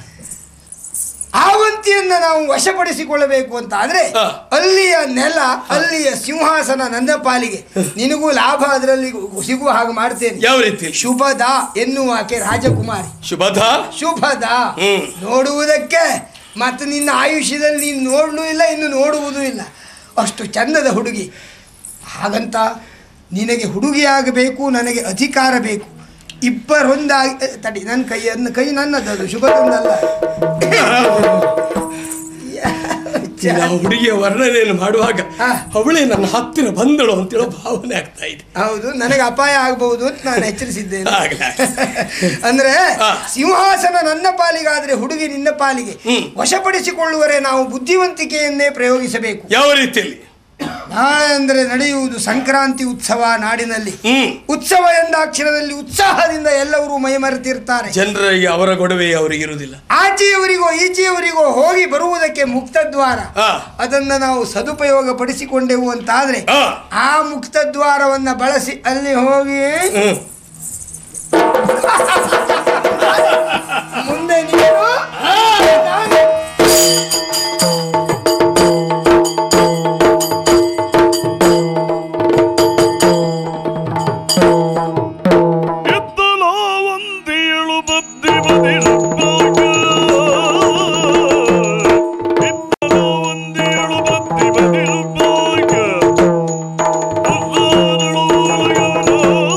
ಆವಂತಿಯನ್ನ ನಾವು ವಶಪಡಿಸಿಕೊಳ್ಳಬೇಕು ಅಂತ ಆದ್ರೆ ಹಾ. ಅಲ್ಲಿಯ ನೆಲ ಅಲ್ಲಿಯ ಸಿಂಹಾಸನ ನನ್ನ ಪಾಲಿಗೆ ನಿನಗೂ ಲಾಭ ಅದರಲ್ಲಿ ಸಿಗುವ ಹಾಗೆ ಮಾಡ್ತೇನೆ ಯಾವ ರೀತಿ ಶುಭದ ಎನ್ನುವ ಆಕೆ ರಾಜಕುಮಾರಿ ಶುಭದ ಶುಭದ ಹ್ಮ್. ನೋಡುವುದಕ್ಕೆ ಮತ್ತು ನಿನ್ನ ಆಯುಷ್ಯದಲ್ಲಿ ನೀನು ನೋಡಲೂ ಇಲ್ಲ ಇನ್ನು ನೋಡುವುದೂ ಇಲ್ಲ ಅಷ್ಟು ಚಂದದ ಹುಡುಗಿ ಹಾಗಂತ ನಿನಗೆ ಹುಡುಗಿಯಾಗಬೇಕು ನನಗೆ ಅಧಿಕಾರ ಬೇಕು ಇಬ್ಬರೊಂದಾಗಿ ಅ, ತಡಿ ನನ್ನ ಕೈಯನ್ನು ಕೈ ನನ್ನದದು ಶುಭದೊಂದಲ್ಲ ನಾವು ಹುಡುಗಿಯ ವರ್ಣನೆಯನ್ನು ಮಾಡುವಾಗ ಹಾ. ಅವಳೇ ನನ್ನ ಹತ್ತಿರ ಬಂದಳು ಅಂತೇಳೋ ಭಾವನೆ ಆಗ್ತಾ ಇದೆ ಹೌದು ನನಗೆ ಅಪಾಯ ಆಗಬಹುದು ಅಂತ ನಾನು ಎಚ್ಚರಿಸಿದ್ದೇನೆ ಆಗ್ಲಿ, ಅಂದ್ರೆ ಹಾ. ಸಿಂಹಾಸನ ನನ್ನ ಪಾಲಿಗಾದ್ರೆ ಹುಡುಗಿ ನಿನ್ನ ಪಾಲಿಗೆ ಹ್ಮ್. ವಶಪಡಿಸಿಕೊಳ್ಳುವರೆ ನಾವು ಬುದ್ಧಿವಂತಿಕೆಯನ್ನೇ ಪ್ರಯೋಗಿಸಬೇಕು ಯಾವ ರೀತಿಯಲ್ಲಿ ನಾಳೆ ಅಂದ್ರೆ ನಡೆಯುವುದು ಸಂಕ್ರಾಂತಿ ಉತ್ಸವ ನಾಡಿನಲ್ಲಿ ಹ್ಮ್ ಉತ್ಸವ ಎಂದಾಕ್ಷರದಲ್ಲಿ ಉತ್ಸಾಹದಿಂದ ಎಲ್ಲರೂ ಮೈಮರೆತಿರ್ತಾರೆ ಜನರಿಗೆ ಅವರ ಗೊಡವೆ ಅವರಿಗೆ ಇರುವುದಿಲ್ಲ ಆಚೆಯವರಿಗೋ ಈಚೆಯವರಿಗೋ ಹೋಗಿ ಬರುವುದಕ್ಕೆ ಮುಕ್ತ ದ್ವಾರ ಹಾ. ಅದನ್ನ ನಾವು ಸದುಪಯೋಗ ಪಡಿಸಿಕೊಂಡೆವು ಅಂತಾದ್ರೆ ಹಾ. ಆ ಮುಕ್ತ ದ್ವಾರವನ್ನ ಬಳಸಿ ಅಲ್ಲಿ ಹೋಗಿ ಹ್ಮ್ ಮುಂದೆ ನೀನು ನಾನು ಎತ್ತಲ ಒಂದೇಳು ಬದ್ದಿ ಬದಿರುವಾಗ ಎತ್ತಲ ಒಂದೇಳು ಬದ್ದಿ ಬದಿರುವಾಗ ಉಸಾರಳು ಒಳಗವನ.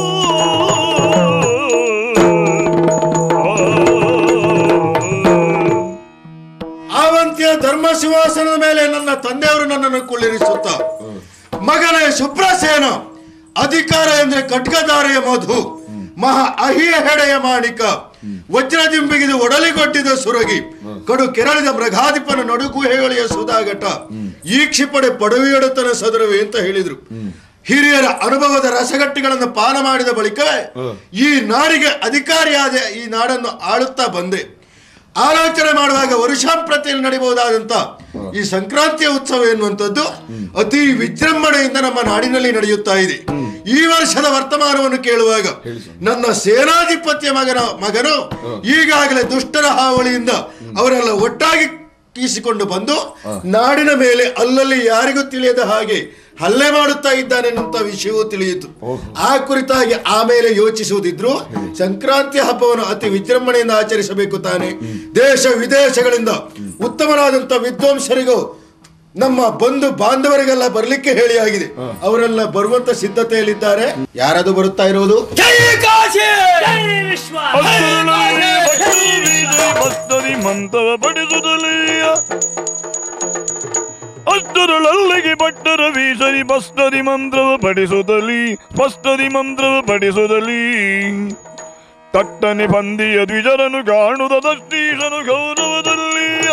ಆ ಆವಂತಿಯ ಧರ್ಮ ಸಿಂಹಾಸನದ ಮೇಲೆ ನನ್ನ ತಂದೆಯವರು ನನ್ನನ್ನು ಕುಳ್ಳಿರಿಸುತ್ತ ಮಗನೇ ಶುಭ್ರಸೇನ ಅಧಿಕಾರ ಎಂದ್ರೆ ಖಡ್ಗಧಾರೆಯ ಮಧು ಮಹಾ ಅಹಿಯ ಹೆಡೆಯ ಮಾಣಿಕ ವಜ್ರದಿಂಬಿಗಿದು ಒಡಲಿಗೊಟ್ಟಿದ ಸುರಗಿ ಕಡು ಕೆರಳಿದ ಮೃಗಾಧಿಪನ ನಡುಗು ಹೇಗಳಿಯ ಸುಧಾಘಟ ಈ ಕ್ಷಿಪಣಿ ಪಡವಿಯೊಡತನ ಸದರವೆ ಅಂತ ಹೇಳಿದ್ರು ಹಿರಿಯರ ಅನುಭವದ ರಸಗಟ್ಟಿಗಳನ್ನು ಪಾನ ಮಾಡಿದ ಬಳಿಕವೇ ಈ ನಾಡಿಗೆ ಅಧಿಕಾರಿಯಾದ ಈ ನಾಡನ್ನು ಆಳುತ್ತಾ ಬಂದೆ ಆಲೋಚನೆ ಮಾಡುವಾಗ ವರುಷಾಂಪ್ರತಿಯಲ್ಲಿ ನಡೆಯಬಹುದಾದಂತ ಈ ಸಂಕ್ರಾಂತಿಯ ಉತ್ಸವ ಎನ್ನುವಂಥದ್ದು ಅತಿ ವಿಜೃಂಭಣೆಯಿಂದ ನಮ್ಮ ನಾಡಿನಲ್ಲಿ ನಡೆಯುತ್ತಾ ಇದೆ ಈ ವರ್ಷದ ವರ್ತಮಾನವನ್ನು ಕೇಳುವಾಗ ನನ್ನ ಸೇನಾಧಿಪತ್ಯ ಮಗನ ಮಗನು ಈಗಾಗಲೇ ದುಷ್ಟರ ಹಾವಳಿಯಿಂದ ಅವರೆಲ್ಲ ಒಟ್ಟಾಗಿ ಕೀಸಿಕೊಂಡು ಬಂದು ನಾಡಿನ ಮೇಲೆ ಅಲ್ಲಲ್ಲಿ ಯಾರಿಗೂ ತಿಳಿಯದ ಹಾಗೆ ಹಲ್ಲೆ ಮಾಡುತ್ತಾ ಇದ್ದಾನೆನ್ನುವಂತ ವಿಷಯವೂ ತಿಳಿಯಿತು ಆ ಕುರಿತಾಗಿ ಆಮೇಲೆ ಯೋಚಿಸುವುದಿದ್ರು ಸಂಕ್ರಾಂತಿ ಹಬ್ಬವನ್ನು ಅತಿ ವಿಜೃಂಭಣೆಯಿಂದ ಆಚರಿಸಬೇಕು ತಾನೆ ದೇಶ ವಿದೇಶಗಳಿಂದ ಉತ್ತಮರಾದಂತ ವಿದ್ವಾಂಸರಿಗೂ ನಮ್ಮ ಬಂಧು ಬಾಂಧವರಿಗೆಲ್ಲ ಬರ್ಲಿಕ್ಕೆ ಹೇಳಿ ಆಗಿದೆ ಅವರೆಲ್ಲ ಬರುವಂತ ಸಿದ್ಧತೆಯಲ್ಲಿದ್ದಾರೆ ಯಾರದು ಬರುತ್ತಾ ಇರುವುದು ಜೈ ಕಾಶಿ ಭಕ್ತರಿ ಮಂತವ ಪಡಿಸುತ್ತಲೀಯ ಅಷ್ಟರಳಲ್ಲಿಗೆ ಭಟ್ಟರ ವೀಸರಿ ಬಸ್ತರಿ ಮಂತ್ರವ ಪಡಿಸುತ್ತಲಿ ಸ್ಪಷ್ಟರಿ ಮಂತ್ರವ ಪಡಿಸುತ್ತಲಿ ತಟ್ಟನೆ ಬಂದಿಯ ದ್ವಿಜರನು ಕಾಣುದ ದಷ್ಟೀಶನು ಗೌರವದಲ್ಲಿಯ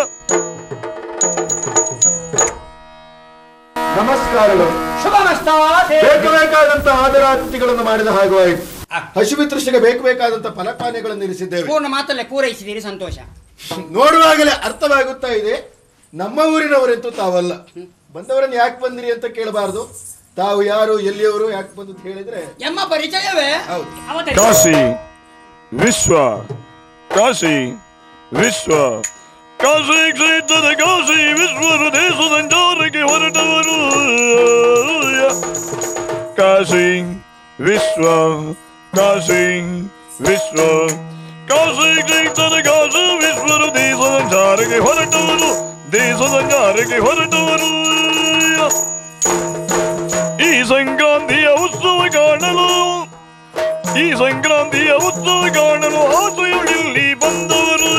ನಮಸ್ಕಾರಗಳು ಶುಭ ಮಸ್ತ ಬೇಕು ಬೇಕಾದಂತ ಆದರಾತಿಥಿಗಳನ್ನು ಮಾಡಿದ ಹಾಗೂ ಆಯಿತು ಹಸಿಮಿತ್ರಶಿಗೆ ಬೇಕು ಬೇಕಾದಂತ ಫಲಪಾನೀಯಗಳನ್ನು ಇರಿಸಿದ್ದೇವೆ ಪೂರ್ಣ ಮಾತಲ್ಲೇ ಪೂರೈಸಿದಿರಿ ಸಂತೋಷ ನೋಡುವಾಗಲೇ ಅರ್ಥವಾಗುತ್ತಾ ಇದೆ ನಮ್ಮ ಊರಿನವರೆಂತೂ ತಾವಲ್ಲ ಬಂದವರನ್ನು ಯಾಕೆ ಬಂದಿರಿ ಅಂತ ಕೇಳಬಾರದು ತಾವು ಯಾರು ಎಲ್ಲಿಯವರು ಯಾಕೆ ಬಂದು ಅಂತ ಹೇಳಿದ್ರೆ ಎಮ್ಮ ಪರಿಚಯವೇ ಹೌದು ಅವತರಿ- ಕಾಶಿ ವಿಶ್ವ ಕಾಶಿ ವಿಶ್ವ ಕಾಶಿ ಕ್ಷೇತ್ರದ ಕಾಶಿ ವಿಶ್ವದ ದೇಶ ಸಂಚಾರಕ್ಕೆ ಹೊರಟವರು ಕಾಶಿ ವಿಶ್ವ ಕಾಶಿ ವಿಶ್ವ ಕಾಶಿ ಕ್ಷೇತ್ರದ ಕಾಶಿ ವಿಶ್ವದ ದೇಶ ಸಂಚಾರಕ್ಕೆ ಹೊರಟವರು ದೇಶ ಸಂಚಾರಕ್ಕೆ ಹೊರಟವರು ಈ ಸಂಕ್ರಾಂತಿಯ ಉತ್ಸವ ಕಾಣಲು ಈ ಸಂಕ್ರಾಂತಿಯ ಉತ್ಸವ ಕಾಣಲು ಆಸೆಯಲ್ಲಿ ಬಂದವರು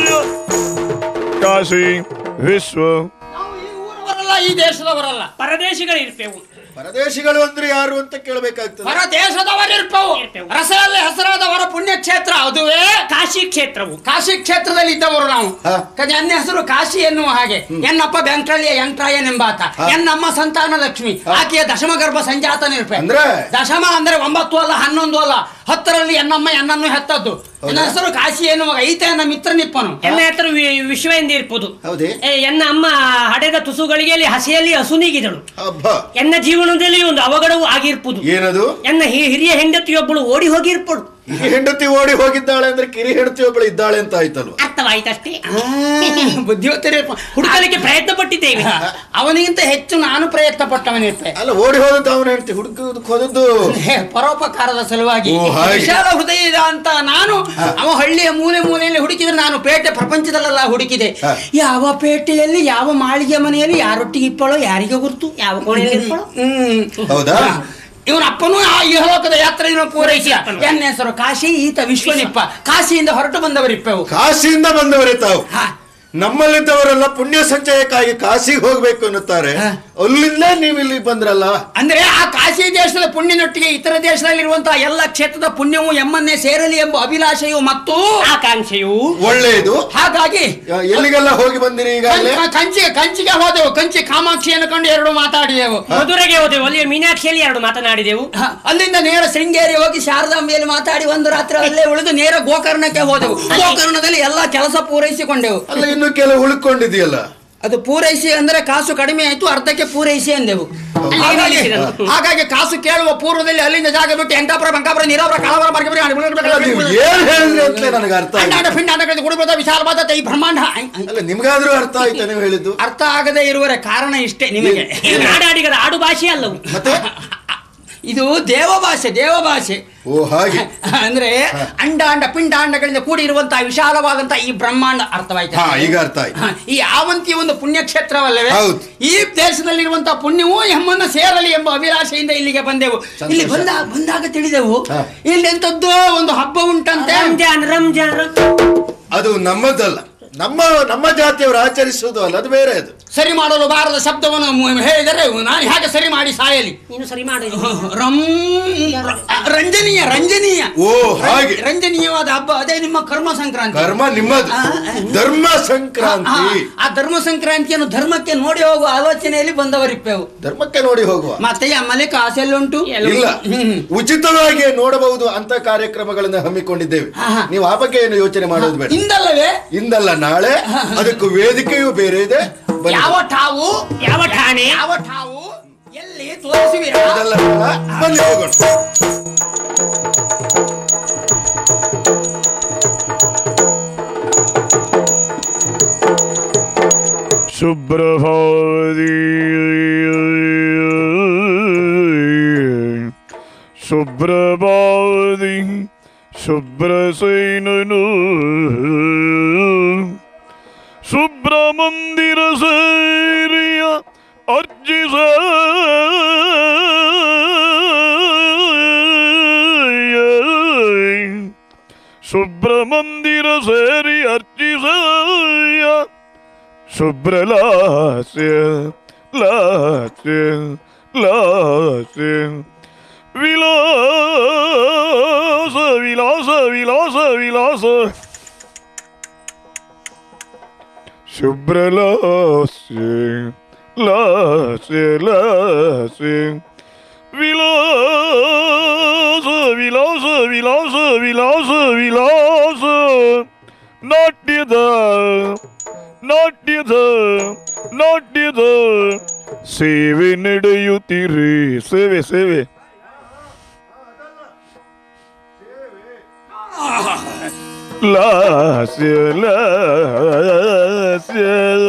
ಕಾಶಿ ವಿಶ್ವ ನಾವು ಈ ಊರವರಲ್ಲ ಈ ದೇಶದವರಲ್ಲ ಪರದೇಶಿಗಳಿರ್ಪೆವು ಪರದೇಶಿಗಳು ಅಂದ್ರೆ ಯಾರು ಅಂತ ಕೇಳಬೇಕಾಗ್ತದೆ ಹೊರ ದೇಶದವರಿರ್ಪವು ಇರ್ಪೆವು. ರಸದಲ್ಲಿ ಹೆಸರಾದವರ ಪುಣ್ಯಕ್ಷೇತ್ರ ಅದುವೇ ಕಾಶಿ ಕ್ಷೇತ್ರವು ಕಾಶಿ ಕ್ಷೇತ್ರದಲ್ಲಿ ಇದ್ದವರು ನಾವು ಹಾ. ಕಜ ನನ್ನ ಹೆಸರು ಕಾಶಿ ಎನ್ನುವ ಹಾಗೆ ಎನ್ನಪ್ಪ ಬೆಂಕಳ್ಳಿಯ ಎಂಟ್ರಾಯನೆಂಬಾತ ಎನ್ನಮ್ಮ ಸಂತಾನ ಲಕ್ಷ್ಮಿ ಆಕೆಯ ದಶಮ ಗರ್ಭ ಸಂಜಾತನಿರ್ಪೆ ಅಂದ್ರೆ? ದಶಮ ಅಂದ್ರೆ ಒಂಬತ್ತು ಅಲ್ಲ ಹನ್ನೊಂದು ಅಲ್ಲ ಹತ್ತರಲ್ಲಿ ಎನ್ನಮ್ಮ ಎನ್ನನ್ನು ಹೆತ್ತದ್ದು ನನ್ನ ಹೆಸರು ಕಾಶಿ ಎನ್ನುವಾಗ ಈತ ನನ್ನ ಮಿತ್ರನಿಪ್ಪನು ಎನ್ನ ಹೆಸರು ವಿ- ವಿಶ್ವ ಎಂದಿರ್ಪುದು ಹೌದೇ ಏ, ಎನ್ನ ಅಮ್ಮ ಹಡೆದ ತುಸುಗಳಿಗೆ ಹಸಿಯಲ್ಲಿ ಹಸುನೀಗಿದಳು ಹಬ್ಬ ಎನ್ನ ಜೀವನದಲ್ಲಿ ಒಂದು ಅವಘಡವು ಆಗಿರ್ಪುದು ಏನದು ಎನ್ನ ಹಿ- ಹಿರಿಯ ಹೆಂಡತಿಯೊಬ್ಬಳು ಓಡಿ ಹೋಗಿರ್ಪಡು ಈ ಹೆಂಡತಿ ಓಡಿ ಹೋಗಿದ್ದಾಳೆ ಅಂದ್ರೆ ಕಿರಿ ಹೆಂಡತಿ ಒಬ್ಬಳು ಇದ್ದಾಳೆ ಅಂತ ಆಯ್ತಲ್ವ ಅರ್ಥವಾಯ್ತಷ್ಟೇ ಬುದ್ಧಿವಂತರೇ ಹುಡುಕಲಿಕ್ಕೆ ಪ್ರಯತ್ನ ಪಟ್ಟಿದ್ದೇವೆ ಅವನಿಗಿಂತ ಹೆಚ್ಚು ನಾನು ಪ್ರಯತ್ನ ಪಟ್ಟವನಿರ್ಪೆ ಅಲ್ಲ ಓಡಿ ಹೋದದ್ದು ಅವನ ಹೆಂಡತಿ ಹುಡುಕೋದಕ್ಕೆ ಹೋದದ್ದು ಹೇ, ಪರೋಪಕಾರದ ಸಲುವಾಗಿ ಓ, ಹಾಗೆ. ವಿಶಾಲ ಹೃದಯ ಇದೆ ಅಂತ ನಾನು ಅವ ಹಳ್ಳಿಯ ಮೂಲೆ ಮೂಲೆಯಲ್ಲಿ ಹುಡುಕಿದ್ರೆ ನಾನು ಪೇಟೆ ಪ್ರಪಂಚದಲ್ಲೆಲ್ಲ ಹುಡುಕಿದೆ ಹಾ. ಯಾವ ಪೇಟೆಯಲ್ಲಿ ಯಾವ ಮಾಳಿಗೆ ಮನೆಯಲ್ಲಿ ಯಾರೊಟ್ಟಿಗೆ ಇಪ್ಪಳೋ ಯಾರಿಗೆ ಗುರ್ತು ಯಾವ ಕೋಣೆಯಲ್ಲಿ ಇರ್ಪಳೋ? ಹ್ಮ್ ಹೌದಾ ಇವನ ಅಪ್ಪನೂ ಆ ಇಹಲೋಕದ ಯಾತ್ರೆಯನ್ನು ಪೂರೈಸಿದ ಎನ್ನ ಹೆಸರು ಕಾಶಿ ಈತ ವಿಶ್ವನಿಪ್ಪ ಕಾಶಿಯಿಂದ ಹೊರಟು ಬಂದವರಿಪ್ಪೆವು ಕಾಶಿಯಿಂದ ಬಂದವರೇ ತಾವು ಹಾ. ನಮ್ಮಲ್ಲಿದ್ದವರೆಲ್ಲ ಪುಣ್ಯ ಸಂಚಯಕ್ಕಾಗಿ ಕಾಶಿಗೆ ಹೋಗ್ಬೇಕು ಅನ್ನುತ್ತಾರೆ ಹಾ. ಅಲ್ಲಿಂದ ನೀವು ಇಲ್ಲಿ ಬಂದ್ರಲ್ಲ ಅಂದ್ರೆ ಆ ಕಾಶಿ ದೇಶದ ಪುಣ್ಯನೊಟ್ಟಿಗೆ ಇತರ ದೇಶದಲ್ಲಿರುವಂತಹ ಎಲ್ಲ ಕ್ಷೇತ್ರದ ಪುಣ್ಯವು ಎಮ್ಮನ್ನೇ ಸೇರಲಿ ಎಂಬ ಅಭಿಲಾಷೆಯು ಮತ್ತು ಆಕಾಂಕ್ಷೆಯು ಒಳ್ಳೆಯದು ಹಾಗಾಗಿ ಎಲ್ಲಿಗೆಲ್ಲ ಹೋಗಿ ಬಂದಿರಿ ಈಗಾಗಲೇ ಕಂ- ಕಂಚಿಗೆ ಕಂಚಿಗೆ ಹೋದೆವು ಕಂಚಿ ಕಾಮಾಕ್ಷಿಯನ್ನು ಕಂಡು ಎರಡು ಮಾತಾಡಿದೆವು ಮಧುರೆಗೆ ಹೋದೆವು ಅಲ್ಲಿ ಮೀನಾಕ್ಷಿಯಲ್ಲಿ ಎರಡು ಮಾತನಾಡಿದೆವು ಹ, ಅಲ್ಲಿಂದ ನೇರ ಶೃಂಗೇರಿ ಹೋಗಿ ಶಾರದಾಂಬೆಯಲ್ಲಿ ಮಾತಾಡಿ ಒಂದು ರಾತ್ರಿ ಅಲ್ಲೇ ಉಳಿದು ನೇರ ಗೋಕರ್ಣಕ್ಕೆ ಹೋದೆವು ಗೋಕರ್ಣದಲ್ಲಿ ಎಲ್ಲ ಕೆಲಸ ಪೂರೈಸಿಕೊಂಡೆವು ಅಲ್ಲ ಇನ್ನು ಕೆಲವು ಉಳ್ಕೊಂಡಿದೆಯಲ್ಲ ಅದು ಪೂರೈಸಿ ಅಂದ್ರೆ ಕಾಸು ಕಡಿಮೆ ಆಯ್ತು ಅರ್ಧಕ್ಕೆ ಪೂರೈಸಿ ಅಂದೆವು ಹಾಗಾಗಿ ನಿಲ್ಲಿಸಿದನು. ಹಾಗಾಗಿ ಕಾಸು ಕೇಳುವ ಪೂರ್ವದಲ್ಲಿ ಅಲ್ಲಿಂದ ಜಾಗ ಬಿಟ್ಟು ಎಂಟಾಪುರ ಬಂಕಾಪುರ ನೀರಾವರ ಕಳವರ ಅಲ್ಲ, ನೀವು ಏನ್ ಹೇಳಿದ್ರಿ ಅಂತಲೇ ನನಗೆ ಅರ್ಥ ಅಂಡಾಡ ಆಯ್ತು ಪಿಂಡಾಡ ಗುಡಿಬದ ವಿಶಾಲವಾದ ಈ ಬ್ರಹ್ಮಾಂಡ ಐ, ಐ. ಅಲ್ಲ ನಿಮ್ಗಾದ್ರೂ ಅರ್ಥ ಆಯ್ತಾ ನೀವು ಹೇಳಿದ್ದು ಅರ್ಥ ಆಗದೆ ಇರುವರೆ ಕಾರಣ ಇಷ್ಟೇ ನಿಮಗೆ ಇದು ನಾಡಾಡಿಗರ ಆಡು ಭಾಷೆ ಅಲ್ಲವು ಮತ್ತೆ ಇದು ದೇವ ಭಾಷೆ ದೇವ ಭಾಷೆ ಓ ಹಾಗೆ ಅಂದ್ರೆ ಅಂಡ ಅಂಡ ಪಿಂಡ ಅಂಡಗಳಿಂದ ಕೂಡಿರುವಂತಹ ವಿಶಾಲವಾದಂತಹ ಈ ಬ್ರಹ್ಮಾಂಡ ಅರ್ಥವಾಯ್ತು ಹಾ ಈಗ ಅರ್ಥ ಆಯ್ತು ಈ ಆವಂತಿ ಒಂದು ಪುಣ್ಯಕ್ಷೇತ್ರವಲ್ಲವೇ ಹೌದು. ಈ ದೇಶದಲ್ಲಿರುವಂತಹ ಪುಣ್ಯವು ಎಮ್ಮನ್ನ ಸೇರಲಿ ಎಂಬ ಅಭಿಲಾಷೆಯಿಂದ ಇಲ್ಲಿಗೆ ಬಂದೆವು ಇಲ್ಲಿ ಬಂದ ಬಂದಾಗ ತಿಳಿದೆವು ಹಾ. ಇಲ್ಲಿ ಎಂತದ್ದೋ ಒಂದು ಹಬ್ಬ ಉಂಟಂತೆ ರಂಜಾನ್ ರಂಜಾನ್ ಅದು ನಮ್ಮದಲ್ಲ ನಮ್ಮ ನಮ್ಮ ಜಾತಿಯವರು ಆಚರಿಸುವುದು ಅಲ್ಲ ಅದು ಬೇರೆ ಅದು ಸರಿ ಮಾಡಲು ಬಾರದ ಶಬ್ದವನ್ನು ಮು- ಹೇಳಿದರೆ ನಾನು ಹೇಗೆ ಸರಿ ಮಾಡಿ ಸಾಯಲಿ ನೀನು ಸರಿ ಮಾಡು ರಂ ರಂಜನೀಯ ರಂಜನೀಯ ಓ ಹಾಗೆ ರಂಜನೀಯವಾದ ಹಬ್ಬ ಅದೇ ನಿಮ್ಮ ಕರ್ಮ ಸಂಕ್ರಾಂತಿ ಕರ್ಮ ನಿಮ್ಮದು ಆ, ಧರ್ಮ ಆ, ಸಂಕ್ರಾಂತಿ ಆ ಧರ್ಮ ಸಂಕ್ರಾಂತಿಯನ್ನು ಧರ್ಮಕ್ಕೆ ನೋಡಿ ಹೋಗುವ ಆಲೋಚನೆಯಲ್ಲಿ ಬಂದವರಿಪ್ಪೆವು ಧರ್ಮಕ್ಕೆ ನೋಡಿ ಹೋಗುವ ಮತ್ತೆ ಅಮ್ಮಲೆ ಕಾಸೆಲ್ಲುಂಟು ಇಲ್ಲ ಹ್ಮ್. ಉಚಿತವಾಗಿ ನೋಡಬಹುದು ಅಂತ ಕಾರ್ಯಕ್ರಮಗಳನ್ನು ಹಮ್ಮಿಕೊಂಡಿದ್ದೇವೆ ಹಾ, ಹಾ. ನೀವು ಆ ಬಗ್ಗೆ ಏನು ಯೋಚನೆ ಮಾಡೋದು ಬೇಡ ಇಂದಲ್ಲವೇ ಇಂದಲ್ಲ ನಾಳೆ ಅದಕ್ಕೂ ವೇದಿಕೆಯೂ ಬೇರೆ ಇದೆ ಬನ್ನಿ. ಯಾವ ಠಾವು ಯಾವ ಠಾಣೆ ಯಾವ ಠಾವು ಎಲ್ಲಿ ತೋರಿಸುವಿರಾ ಅದೆಲ್ಲ ಬೇಡ. ಬನ್ನಿ ಹೋಗೋಣ ಸುಬ್ರಭಾವತಿ ಸುಬ್ರಭಾವತಿ ಶುಭ್ರಸೇನನು ಸುಬ್ರಮಂದಿರ ಸೇರಿಯ ಅರ್ಜಿಸ ಸುಬ್ರಮಂದಿರ ಸೇರಿ ಅರ್ಚಿಸಯ್ಯ ಶುಭ್ರಲಾಸ್ಯ ಲಾಸ್ಯ ಲಾಸ್ಯ ವಿಲಾಸ ವಿಲಾಸ ವಿಲಾಸ ವಿಲಾಸ ಶುಭ್ರಲಾಸ್ಯ ಲಾಸ್ಯ ಲಾಸ್ಯ ವಿಲಾಸ ವಿಲಾಸ ವಿಲಾಸ ವಿಲಾಸ ವಿಲಾಸ ನಾಟ್ಯದ ನಾಟ್ಯದ ನಾಟ್ಯದ ಸೇವೆ ನಡೆಯುತ್ತೀರಿ ಸೇವೆ ಸೇವೆ ಲಾಸ್ಯ ಲಾಸ್ಯ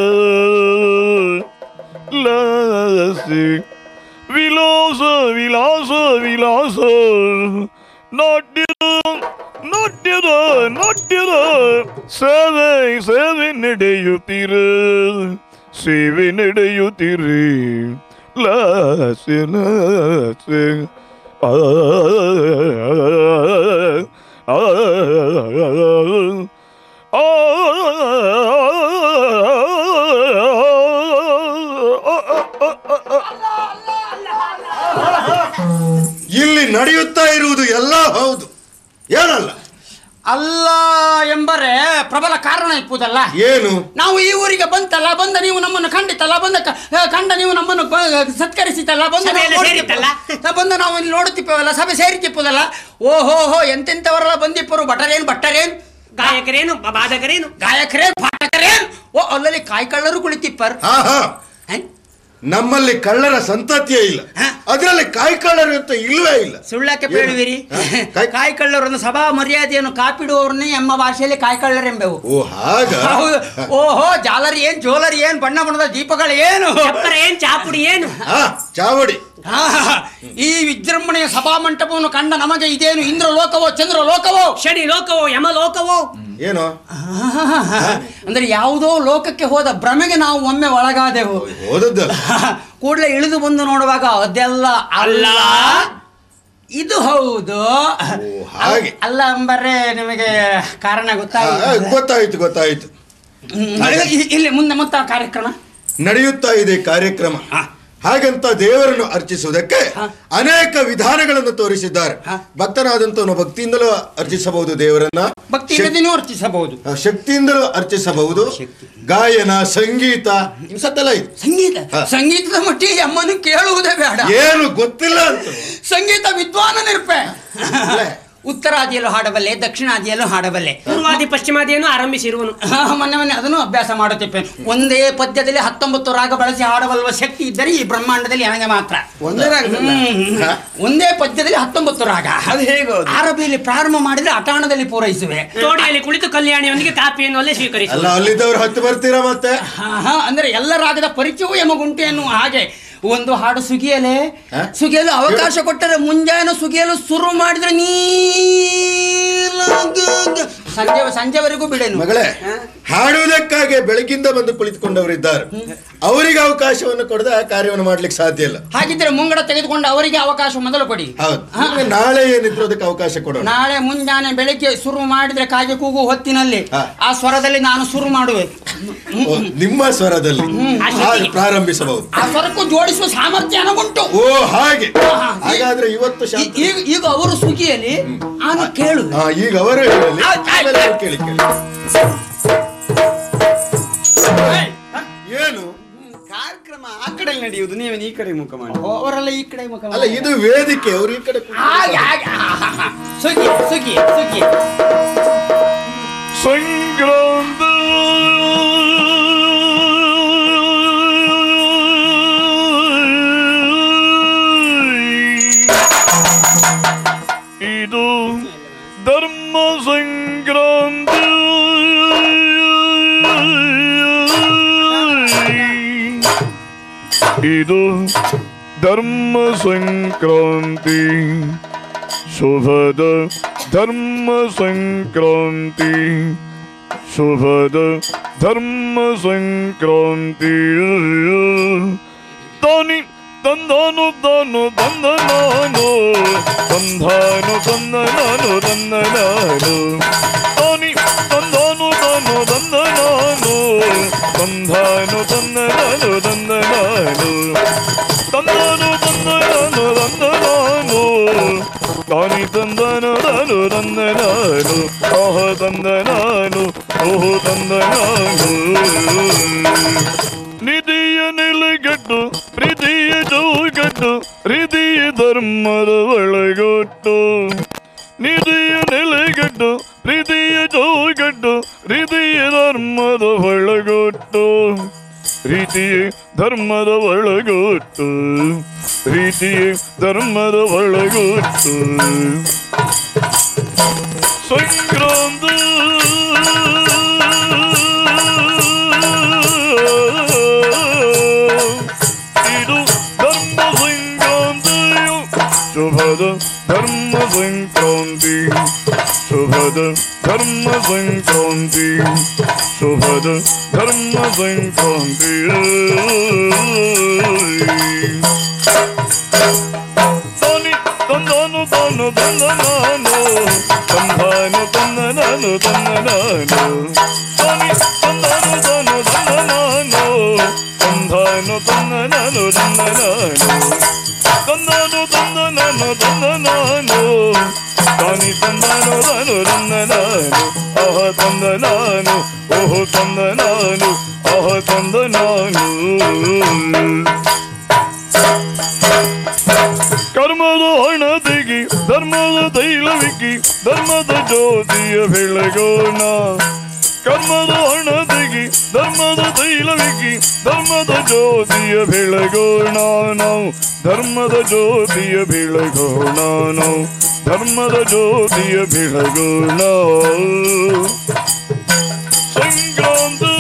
ಲಾಸ್ಯ ವಿಲಾಸ ವಿಲಾಸ ವಿಲಾಸ ನಾಟ್ಯದ ನಾಟ್ಯದ ನಾಟ್ಯದ ಸೇವೆ ಸೇವೆ ನಡೆಯುತ್ತೀರ ಸೇವೆ ನಡೆಯುತ್ತೀರಿ ಲಾಸ್ಯ ಲಾಸ್ಯ ಆ ಆ ಆ ಇಲ್ಲಿ ನಡೆಯುತ್ತಾ ಇರುವುದು ಎಲ್ಲ ಹೌದು ಏನಲ್ಲ ಅಲ್ಲ ಎಂಬರೆ ಪ್ರಬಲ ಕಾರಣ ಇಪ್ಪುದಲ್ಲ ಏನು ನಾವು ಈ ಊರಿಗೆ ಬಂತಲ್ಲ ಬಂದ ನೀವು ನಮ್ಮನ್ನು ಖಂಡಿತಲ್ಲ ಬಂದ ಕ- ಆ, ಕಂಡ ನೀವು ನಮ್ಮನ್ನು ಬ- ಸತ್ಕರಿಸಿತಲ್ಲ ಬಂದ ನಾವು ಸಭೆಯಲ್ಲಿ ನೋಡ್ತಿಪ್ಪಲ್ಲ. ಬಂದ ನಾವು ಇಲ್ಲಿ ನೋಡುತ್ತಿಪ್ಪವಲ್ಲ ಸಭೆ ಸೇರಿತಿಪ್ಪುದಲ್ಲ ಓಹೋ ಹೋ ಎಂತೆಂಥವರೆಲ್ಲ ಬಂದಿಪ್ಪರು ಬಟರೇನ್ ಬಟ್ಟರೇನ್ ಗಾಯಕರೇನು ಬ- ಬಾದಕರೇನು ಗಾಯಕರೇನ್ ಪಾಠಕರೇನ್ ಓ ಅಲ್ಲಲ್ಲಿ ಕಾಯ್ಕಳ್ಳರು ಕುಳಿತಿಪ್ಪರ್ ಹಾ ಹಾ ಹೇ? ನಮ್ಮಲ್ಲಿ ಕಳ್ಳರ ಸಂತತಿಯೇ ಇಲ್ಲ ಹಾ. ಅದರಲ್ಲಿ ಕಾಯಿ ಕಳ್ಳರು ಅಂತ ಇಲ್ವೇ ಇಲ್ಲ ಸುಳ್ಳಕ್ಕೆ ಏನು? ಬೇಡುವಿರಿ ಹಾ? ಕಾಯ್- ಕಾಯ್ಕಳ್ಳರನ್ನು ಸಭಾ ಮರ್ಯಾದೆಯನ್ನು ಕಾಪಿಡುವವರನ್ನೇ ಎಮ್ಮ ಭಾಷೆಯಲ್ಲಿ ಕಾಯ್ಕಳ್ಳರೆಂಬೆವು ಓ ಹಾಗ ಹೌದು ಓಹೋ ಜಾಲರಿ ಏನ್ ಜೋಲರಿ ಏನ್ ಬಣ್ಣ ಬಣ್ಣದ ದೀಪಗಳು ಏನು ಚಪ್ಪರ ಏನ್ ಚಾಪುಡಿ ಏನು ಹಾ ಚಾವಡಿ ಆ, ಈ ವಿಜೃಂಭಣೆಯ ಸಭಾ ಮಂಟಪವನ್ನು ಕಂಡ ನಮಗೆ ಇದೇನು ಇಂದ್ರ ಲೋಕವೋ ಚಂದ್ರ ಲೋಕವೋ ಶನಿ ಲೋಕವೋ ಯಮ ಲೋಕವೋ ಏನು ಅಂದ್ರೆ ಯಾವುದೋ ಲೋಕಕ್ಕೆ ಹೋದ ಭ್ರಮೆಗೆ ನಾವು ಒಮ್ಮೆ ಒಳಗಾದೆವು ಓದದ್ದಲ್ಲ ಕೂಡಲೇ ಇಳಿದು ಬಂದು ನೋಡುವಾಗ ಅದೆಲ್ಲ ಅಲ್ಲ ಇದು ಹೌದು ಹಾಗೆ. ಅಲ್ಲ ಅಂಬರ್ರೆ ನಿಮಗೆ ಕಾರಣ ಆ, ಗೊತ್ತಾಯಿತು ಗೊತ್ತಾಯ್ತು ಗೊತ್ತಾಯ್ತು ಇಲ್ಲಿ ಮುಂದೆ ಮತ್ತೆ ಕಾರ್ಯಕ್ರಮ ನಡೆಯುತ್ತಾ ಇದೆ ಕಾರ್ಯಕ್ರಮ ಹಾಗಂತ ದೇವರನ್ನು ಅರ್ಚಿಸುವುದಕ್ಕೆ ಅನೇಕ ವಿಧಾನಗಳನ್ನು ತೋರಿಸಿದ್ದಾರೆ ಭಕ್ತನಾದಂತವನು ಭಕ್ತಿಯಿಂದಲೂ ಅರ್ಚಿಸಬಹುದು ದೇವರನ್ನ ಭಕ್ತಿ ಇಲ್ಲದೇನೂ ಅರ್ಚಿಸಬಹುದು ಆ, ಶಕ್ತಿಯಿಂದಲೂ ಅರ್ಚಿಸಬಹುದು ಗಾಯನ ಸಂಗೀತ ಸತ್ತೆಲ್ಲ ಇದೆ ಸಂಗೀತ ಹಾ. ಸಂಗೀತದ ಮಟ್ಟಿಗೆ ಅಮ್ಮನು ಕೇಳುವುದೇ ಬೇಡ ಏನು ಗೊತ್ತಿಲ್ಲ ಅಂತ ಸಂಗೀತ ವಿದ್ವಾನ ನಿರೂಪೆ ಅಲ್ಲೇ. ಉತ್ತರಾದಿಯಲ್ಲೂ ಹಾಡಬಲ್ಲೆ ದಕ್ಷಿಣಾದಿಯಲ್ಲೂ ಹಾಡಬಲ್ಲೆ ಪೂರ್ವಾದಿ ಪಶ್ಚಿಮಾದಿಯನ್ನು ಆರಂಭಿಸಿರುವನು ಹಾ, ಮೊನ್ನೆ ಮೊನ್ನೆ ಅದನ್ನು ಅಭ್ಯಾಸ ಮಾಡುತ್ತಿಪ್ಪೆ ಒಂದೇ ಪದ್ಯದಲ್ಲಿ ಹತ್ತೊಂಬತ್ತು ರಾಗ ಬಳಸಿ ಹಾಡಬಲ್ಲವ ಶಕ್ತಿ ಇದ್ದರೆ ಈ ಬ್ರಹ್ಮಾಂಡದಲ್ಲಿ ನನಗೆ ಮಾತ್ರ ಒಂದೇ ರಾಗದಲ್ಲ? ಹ್ಮ್. ಒಂದೇ ಪದ್ಯದಲ್ಲಿ ಹತ್ತೊಂಬತ್ತು ರಾಗ ಅದು ಹೇಗೆ ಅದು? ಆರಬಿಯಲ್ಲಿ ಪ್ರಾರಂಭ ಮಾಡಿದ್ರೆ ಅಟಾಣದಲ್ಲಿ ಪೂರೈಸುವೆ ತೋಡಿಯಲ್ಲಿ ಕುಳಿತು ಕಲ್ಯಾಣಿಯೊಂದಿಗೆ ಕಾಪಿಯನ್ನು ಅಲ್ಲೇ ಸ್ವೀಕರಿಸಿ ಅಲ್ಲ ಅಲ್ಲಿದ್ದವ್ರು ಹತ್ತು ಬರ್ತೀರಾ ಮತ್ತೆ ಹಾ, ಹಾ, ಅಂದ್ರೆ ಎಲ್ಲ ರಾಗದ ಪರಿಚಯವೂ ಎಮಗುಂಟು ಎನ್ನುವ ಹಾಗೆ ಒಂದು ಹಾಡು ಸುಗಿಯಲೆ ಹಾ? ಸುಗಿಯಲು ಅವಕಾಶ ಕೊಟ್ಟರೆ ಮುಂಜಾನೆ ಸುಗಿಯಲು ಶುರು ಮಾಡಿದ್ರೆ ನೀಲ ಸಂಜೆ ಸಂಜೆವರೆಗೂ ಬಿಡೆನು ಮಗಳೇ ಹಾಡುವುದಕ್ಕಾಗಿ ಬೆಳಗಿಂದ ಬಂದು ಕುಳಿತುಕೊಂಡವರಿದ್ದಾರೆ ಅವರಿಗೆ ಅವಕಾಶವನ್ನು ಕೊಡದೆ ಆ ಕಾರ್ಯವನ್ನು ಮಾಡ್ಲಿಕ್ಕೆ ಸಾಧ್ಯ ಇಲ್ಲ ಹಾಗಿದ್ರೆ ಮುಂಗಡ ತೆಗೆದುಕೊಂಡು ಅವರಿಗೆ ಅವಕಾಶ ಮೊದಲು ಕೊಡಿ ಹೌದು ನಿಮ್ಗೆ ನಾಳೆ ಏನಿದ್ರು ಅದಕ್ಕೆ ಅವಕಾಶ ಕೊಡೋಣ ನಾಳೆ ಮುಂಜಾನೆ ಬೆಳಿಗ್ಗೆ ಶುರು ಮಾಡಿದ್ರೆ ಕಾಗೆ ಕೂಗು ಹೊತ್ತಿನಲ್ಲಿ ಹಾ. ಆ ಸ್ವರದಲ್ಲಿ ನಾನು ಶುರು ಮಾಡುವೆ ಓ, ನಿಮ್ಮ ಸ್ವರದಲ್ಲಿ ಹಾಗೆ ಪ್ರಾರಂಭಿಸಬಹುದು ಆ ಸ್ವರಕ್ಕೂ ಜೋಡಿಸುವ ಸಾಮರ್ಥ್ಯ ನನಗುಂಟು ಓ ಹಾಗೆ ಹಾ. ಹಾಗಾದ್ರೆ ಇವತ್ತು ಈ- ಶಾಂತಿ ಈಗ ಈಗ ಅವರು ಸುಗಿಯಲ್ಲಿ ನಾನು ಕೇಳುವೆ ಹಾ ಈಗ ಅವರು ಹೇಳಲಿ ಆಯ್ತು, ಆಯ್ತು. ಆಮೇಲೆ ಅವ್ರು ಕೇಳಿ ಕೇಳಿ ಏನು ಕಾರ್ಯಕ್ರಮ ಆ ಕಡೆ ನಡೆಯುವುದು ನೀವೇನು ಈ ಕಡೆ ಮುಖ ಮಾಡಿ ಅವರೆಲ್ಲ ಈ ಕಡೆ ಮುಖ ಅಲ್ಲ ಇದು ವೇದಿಕೆ ಅವ್ರು ಈ ಕಡೆ ಕೂತ್ಕೊಂಡು ಹಾಗೆ ಹಾಗೆ ಆ, ಆ, ಆ. ಸುಗಿ ಸುಗಿ ಸುಗಿ ಸಂಕ್ರಾಂತ ಇದು ಧರ್ಮ ಸಂಕ್ರಾಂತಿ ಇದು ಧರ್ಮ ಸಂಕ್ರಾಂತಿ ಶುಭದ ಧರ್ಮ ಸಂಕ್ರಾಂತಿ ಶುಭದ ಧರ್ಮ ಸಂಕ್ರಾಂತಿ ತಾನಿ ತಂದಾನು ತಾನು ತಂದ ನಾನು ತಂದಾನು ತಂದ ನಾನು ತಂದ ನಾನು ತಾನಿ ತಂದಾನು ತಾನು ತಂದ ನಾನು ತಂದಾನು ತಂದ ನಾನು ತಂದ ನಾನು ತಂದಾನು ತಂದ ನಾನು ತಂದ ನಾನು ತಾನಿ ತಂದನ ನಾನು ತಂದ ನಾನು ಆಹ ತಂದ ನಾನು ಓಹೋ ತಂದ ನಾನು ನಿಧಿಯ ನೆಲೆಗಟ್ಟು ಪ್ರೀತಿಯ ಚೌಕಟ್ಟು ಪ್ರೀತಿಯ ಧರ್ಮದ ಒಳಗೊಟ್ಟು ನಿಧಿಯ ನೆಲೆಗಟ್ಟು ಪ್ರೀತಿಯ ಚೌಕಟ್ಟು ಪ್ರೀತಿಯ ಧರ್ಮದ ಒಳಗೊಟ್ಟು ಪ್ರೀತಿಯೇ ಧರ್ಮದ ಒಳಗೊಟ್ಟು ಪ್ರೀತಿಯೇ ಧರ್ಮದ ಒಳಗೊಟ್ಟು ಸಂಕ್ರಾಂತಿ ಶುಭದ ಧರ್ಮ ಸಂಕ್ರಾಂತಿ ಶುಭದ ಧರ್ಮ ಸಂಕ್ರಾಂತಿ ತಾನಿ ತಂದಾನು ತಾನು ತಂದ ನಾನು ತಂದಾನು ತಂದ ನಾನು ತಂದ ನಾನು ತಾನಿ ತಂದಾನು ತಾನು ತಂದ ನಾನು ತಂದಾನು ತಂದ ನಾನು ತಂದ ನಾನು ತಂದಾನು ತಂದ ನಾನು ತಂದ ನಾನು ತಾನಿ ತಂದಾನು ತಾನು ತಂದ ನಾನು ಆಹ ತಂದ ನಾನು ಓಹೋ ತಂದ ನಾನು ಆಹ ತಂದ ನಾನು ಕರ್ಮದ ಹಣ ತೆಗಿ ಧರ್ಮದ ತೈಲವಿಕ್ಕಿ ಧರ್ಮದ ಜ್ಯೋತಿಯ ಬೆಳಗೋಣ ಕರ್ಮದ ಹಣ ತೆಗಿ ಧರ್ಮದ ತೈಲವಿಕ್ಕಿ ಧರ್ಮದ ಜ್ಯೋತಿಯ ಬೆಳಗೋಣ ನಾವು ಧರ್ಮದ ಜ್ಯೋತಿಯ ಬೆಳಗೋಣ ನಾವು ಧರ್ಮದ ಜ್ಯೋತಿಯ ಬೆಳಗೋಣ ಸಂಕ್ರಾಂತಿ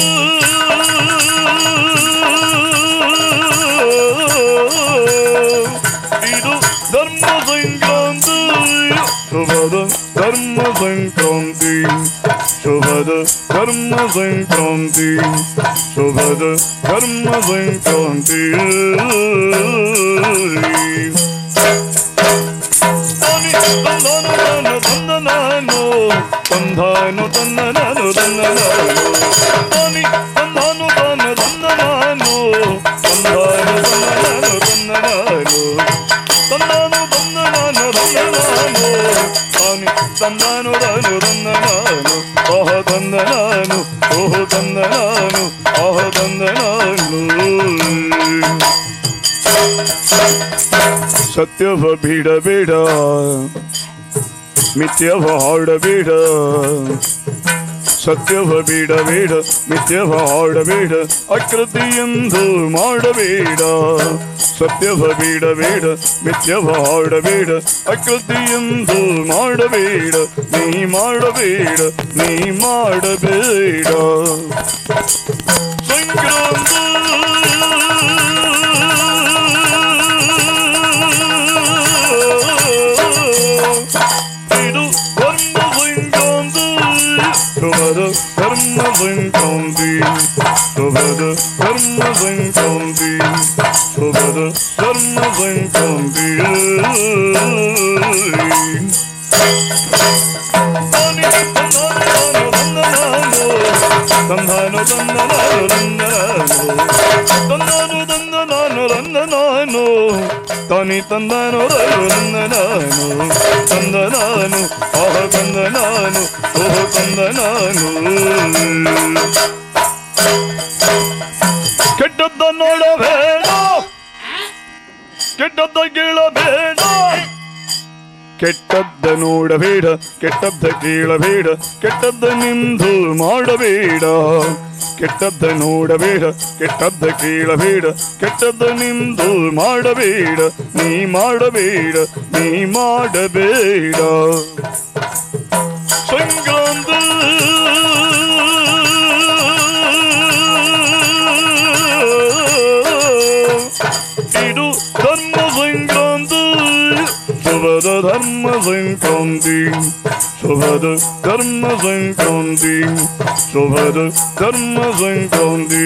ಇದು ಧರ್ಮ ಸಂಕ್ರಾಂತಿ ಶುಭದ ಧರ್ಮ ಸಂಕ್ರಾಂತಿ ಶುಭದ ಧರ್ಮ ಸಂಕ್ರಾಂತಿ ಶುಭದ ಧರ್ಮ ಸಂಕ್ರಾಂತಿ ತಾನಿ ತಂದಾನು ನಾನು ತಂದ ನಾನು ತಂದಾನು ತಂದ ನಾನು ತಂದ ನಾನು ತಾನಿ ತಂದಾನು ತಾನು ತಂದ ನಾನು ತಂದಾನು ತಂದ ನಾನು ತಂದ ನಾನು ತಂದಾನು ತಂದ ನಾನು ತಂದ ನಾನು ತಾನಿ ತಂದಾನು ತಾನು ತಂದ ನಾನು ಓಹ ತಂದ ನಾನು ಓಹ ತಂದ ನಾನು ಓಹ ತಂದ ನಾನು ಸತ್ಯವ ಬಿಡಬೇಡ ಮಿಥ್ಯವ ಹಾಡಬೇಡ ಸತ್ಯವ ಬಿಡಬೇಡ ಮಿಥ್ಯವ ಹಾಡಬೇಡ ಅಕೃತಿಯೆಂದು ಮಾಡಬೇಡ ಸತ್ಯವ ಬಿಡಬೇಡ ಮಿಥ್ಯವ ಹಾಡಬೇಡ ಅಕೃತಿಯೆಂದು ಮಾಡಬೇಡ ನೀ ಮಾಡಬೇಡ ನೀ ಮಾಡಬೇಡ ಸಂಕ್ರಾಂತಿ ಇದು ಧರ್ಮ ಸಂಕ್ರಾಂತಿ ಶುಭದ ಧರ್ಮ ಸಂಕ್ರಾಂತಿ ಶುಭದ ಧರ್ಮ ಸಂಕ್ರಾಂತಿ ಶುಭದ ಧರ್ಮ ಸಂಕ್ರಾಂತಿ ತಾನಿ ತಂದಾನು ತಂದನಾನು ತಂದಾನು ತಂದನಾನು ತಂದನಾನು ತಂದಾನು ತಂದನಾನು ತಾನಿ ತಂದಾನು ತಂದನಾನು ತಂದನಾನು ಆಹ ತಂದನಾನು ಓಹ ತಂದನಾನು ಕೆಟ್ಟದ್ದ ನೋಡಬೇಡ ಕೆಟ್ಟದ್ದ ಕೇಳಬೇಡ ಕೆಟ್ಟದ್ದ ನೋಡಬೇಡ ಕೆಟ್ಟದ್ದ ಕೇಳಬೇಡ ಕೆಟ್ಟದ್ದ ನಿಂದು ಮಾಡಬೇಡ ಕೆಟ್ಟದ್ದ ನೋಡಬೇಡ ಕೆಟ್ಟದ್ದ ಕೇಳಬೇಡ ಕೆಟ್ಟದ್ದ ನಿಂದು ಮಾಡಬೇಡ ನೀ ಮಾಡಬೇಡ ನೀ ಮಾಡಬೇಡ ಸಂಕ್ರಾಂತಿ ಇದು ಧರ್ಮ ಸಂಕ್ರಾಂತಿ ಶುಭದ ಧರ್ಮ ಸಂಕ್ರಾಂತಿ ಶುಭದ ಧರ್ಮ ಸಂಕ್ರಾಂತಿ ಶುಭದ ಧರ್ಮ ಸಂಕ್ರಾಂತಿ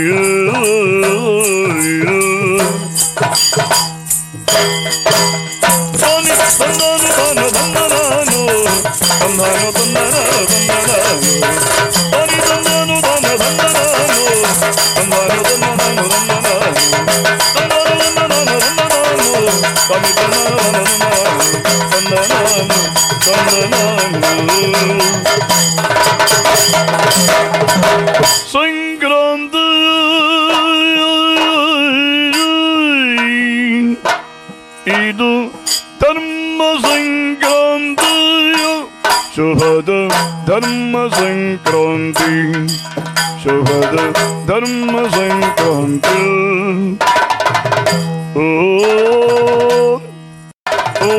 ತಾನಿ ತಂದಾನು ತಾನು ತಂದನಾನು ತಂದಾನು ತಂದನಾನು ತಂದನಾನು ತಾನಿ ತಂದಾನು ತಾನು ತಂದನಾನು ತಂದಾನು ತಂದನಾನು ತಂದನಾನು ತಂದಾನು ತಂದನಾನು ತಂದನಾನು ತಾನಿ ತಂದಾನು ತಂದನಾನು ತಂದನಾನು ಸಂಕ್ರಾಂತಿ ಇದು ಧರ್ಮ ಸಂಕ್ರಾಂತಿಯ ಶುಭದ ಧರ್ಮ ಸಂಕ್ರಾಂತಿ ಶುಭದ ಧರ್ಮ ಸಂಕ್ರಾಂತಿ ಓ ಓ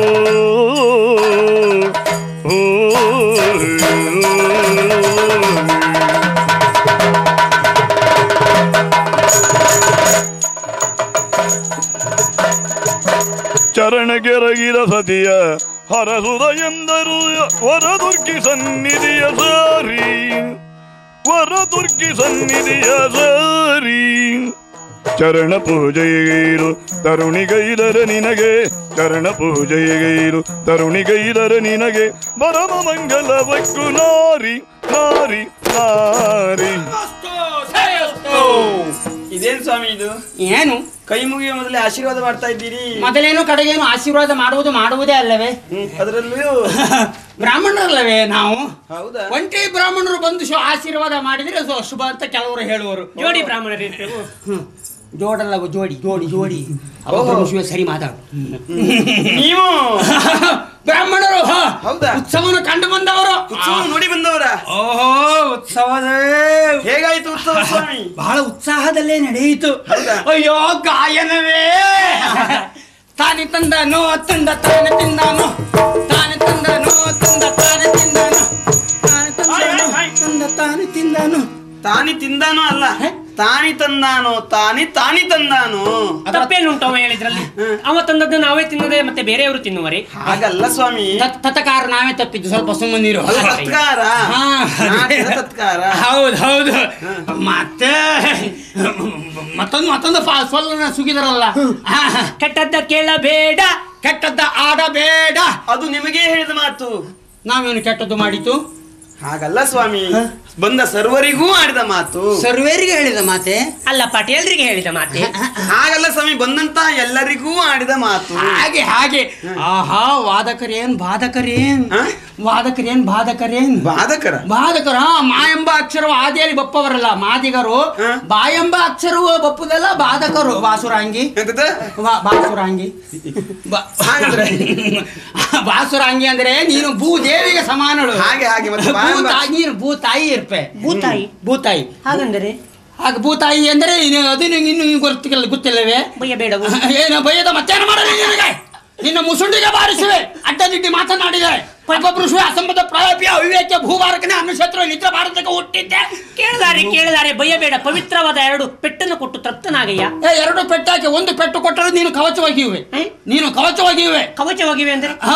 ಓ ಚರಣಗೆರಗಿದ ಸತಿಯ ಹರಸುದ ಎಂದರು ವರದುರ್ಗಿ ಸನ್ನಿಧಿಯ ಸಾರಿ ವರದುರ್ಗಿ ಸನ್ನಿಧಿಯ ಸಾರಿ ಚರಣ ಪೂಜೆಗೈರು ತರುಣಿಗೈದರ ನಿನಗೆ ಚರಣ ಪೂಜೆಗೈರು ತರುಣಿಗೈದರ ನಿನಗೆ ಬರಮ ಮಂಗಲವಕ್ಕು ನಾರಿ ನಾರಿ ನಾರಿ ಇದೇನ್ ಸ್ವಾಮಿ ಇದು ಏನು ಕೈ ಮುಗಿಯುವ ಮೊದಲೇ ಆಶೀರ್ವಾದ ಮಾಡ್ತಾ ಇದ್ದೀರಿ ಮೊದಲೇನು ಕಡೆಗೇನು ಆಶೀರ್ವಾದ ಮಾಡುವುದು ಮಾಡುವುದೇ ಅಲ್ಲವೇ ಅದರಲ್ಲೂ ಬ್ರಾಹ್ಮಣರಲ್ಲವೇ ನಾವು ಹೌದಾ ಒಂಟಿ ಬ್ರಾಹ್ಮಣರು ಬಂದು ಶು- ಆಶೀರ್ವಾದ ಮಾಡಿದ್ರೆ ಅದು ಶುಭ ಅಂತ ಕೆಲವರು ಹೇಳುವರು ಜೋಡಿ ಬ್ರಾಹ್ಮಣರು ಹ್ಮ್. ಜೋಡಲ್ಲ ಜೋಡಿ ಜೋಡಿ ಜೋಡಿ ಅವೊಬ್ಬರು ಶಿವ ಸರಿ ಮಾತಾಡು ನೀವು ಬ್ರಾಹ್ಮಣರು ಹ, ಹೌದಾ? ಉತ್ಸವವನ್ನು ಕಂಡು ಬಂದವರು ಉತ್ಸವ ನೋಡಿ ಬಂದವರ ಓಹೋ ಉತ್ಸವದೇ ಹೇಗಾಯ್ತು ಉತ್ಸವ ಸ್ವಾಮಿ ಬಹಳ ಉತ್ಸಾಹದಲ್ಲೇ ನಡೆಯಿತು ಹೌದಾ? ಅಯ್ಯೋ ಗಾಯನವೇ ತಾನೆ ತಂದನೋ ತಂದ ತಾನೆ ತಿಂದಾನೋ ತಾನೆ ತಂದನೋ ತಂದ ತಾನೆ ತಿಂದಾನೋ ತಾನೆ ತಂದನೋ ತಂದ ತಾನೆ ತಿಂದಾನೋ ತಾನಿ ತಿಂದಾನೋ ಅಲ್ಲ ತಾನಿ ತಂದಾನೋ ತಾನಿ ತಾನಿ ತಂದಾನೋ ತಪ್ಪೇನುಂಟು ಅವ ಹೇಳಿದ್ರಲ್ಲಿ ಅವ ತಂದದ್ದು ನಾವೇ ತಿನ್ನದೆ ಮತ್ತೆ ಬೇರೆಯವರು ತಿನ್ನುವರೆ ಹಾಗಲ್ಲ ಸ್ವಾಮಿ ತತ್- ತತಕಾರ ನಾವೇ ತಪ್ಪಿದ್ದು ಸ್ವಲ್ಪ ಸುಮ್ಮನಿರು ಅದು ತತ್ಕಾರ ಹಾ, ಅದೇ. ನಾಟ್ಯದ ತತ್ಕಾರ ಹೌದು ಹೌದು ಮತ್ತೆ ಮತ್ತೊಂದು ಮತ್ತೊಂದು ಫಾ- ಸೊಲ್ಲನ ಸುಗಿದರಲ್ಲ ಹಾ, ಕೆಟ್ಟದ್ದ ಕೇಳಬೇಡ ಕೆಟ್ಟದ್ದ ಆಡಬೇಡ ಅದು ನಿಮಗೆ ಹೇಳಿದ ಮಾತು ನಾವೇನು ಕೆಟ್ಟದ್ದು ಮಾಡಿತು ಹಾಗಲ್ಲ ಸ್ವಾಮಿ ಬಂದ ಸರ್ವರಿಗೂ ಆಡಿದ ಮಾತು ಸರ್ವೇರಿಗೆ ಹೇಳಿದ ಮಾತೆ ಅಲ್ಲ ಪಟೇಲ್ರಿಗೆ ಹೇಳಿದ ಮಾತೆ ಹಾಗಲ್ಲ ಸ್ವಾಮಿ ಬಂದಂತ ಎಲ್ಲರಿಗೂ ಆಡಿದ ಮಾತು ಹಾಗೆ ಹಾಗೆ ಆಹಾ ವಾದಕರೇನ್ ಬಾಧಕರೇನ್ ಹ? ವಾದಕರೇನ್ ಬಾಧಕರೇನ್ ಬಾಧಕರ ಬಾಧಕರ ಹಾ, ಮಾ ಎಂಬ ಅಕ್ಷರವು ಆದಿಯಲ್ಲಿ ಬಪ್ಪವರಲ್ಲ ಮಾದಿಗರು ಹ? ಬಾ ಎಂಬ ಅಕ್ಷರವು ಬಪ್ಪುದಲ್ಲ ಬಾಧಕರು ಬಾಸುರಾಂಗಿ ಎಂತದ ವಾ- ಬಾಸುರಾಂಗಿ ಬಾ- ಹಾಗಂದ್ರೆ? ಬಾಸುರಾಂಗಿ ಅಂದ್ರೆ ನೀನು ಭೂದೇವಿಗೆ ಸಮಾನಳು ಹಾಗೆ ಹಾಗೆ ಮತ್ತೆ ಬಾ ಎಂಬ- ಭೂತಾಯಿ ನೀನು ಭೂತಾಯಿ ಇರ್ಪೆ ಭೂತಾಯಿ ಭೂತಾಯಿ ಹಾಗಂದರೆ ಹಾಗೆ ಭೂತಾಯಿ ಅಂದ್ರೆ ಇನ್ನು ಅದು ನಿಂಗೆ ಇನ್ನು ನಿಂಗೆ ಗೊತ್ತಿಲ್ಲ ಗೊತ್ತಿಲ್ಲವೇ ಬಯ್ಯಬೇಡವು ಏನು ಭಯದ ಮತ್ತೇನು ಮಾಡಲಿ ನಿನಗೆ ನಿನ್ನ ಮುಸುಂಡಿಗೆ ಬಾರಿಸುವೆ ಅಡ್ಡದಿಡ್ಡಿ ಮಾತನಾಡಿದೆ ಪರಪುರುಷ ಅಸಂಬದ್ಧ ಪ್ರಾಯಪ್ಯ ಅವಿವೇಕ ಭೂಭಾರಕನೇ ಅನ್ನಶತ್ರು ನಿದ್ರೆ ಭಾರತಕ್ಕೆ ಹುಟ್ಟಿದ್ದೆ ಕೇಳಿದಾರೆ ಕೇಳಿದಾರೆ ಬಯ್ಯಬೇಡ ಪವಿತ್ರವಾದ ಎರಡು ಪೆಟ್ಟನ್ನು ಕೊಟ್ಟು ತೃಪ್ತನಾಗಯ್ಯ ಏ, ಎರಡು ಪೆಟ್ಟಾಕಿ ಒಂದು ಪೆಟ್ಟು ಕೊಟ್ಟರೆ ನೀನು ಕವಚವಾಗಿವೆ ಏ? ನೀನು ಕವಚವಾಗಿವೆ ಕವಚವಾಗಿವೆ ಅಂದ್ರೆ ಆ,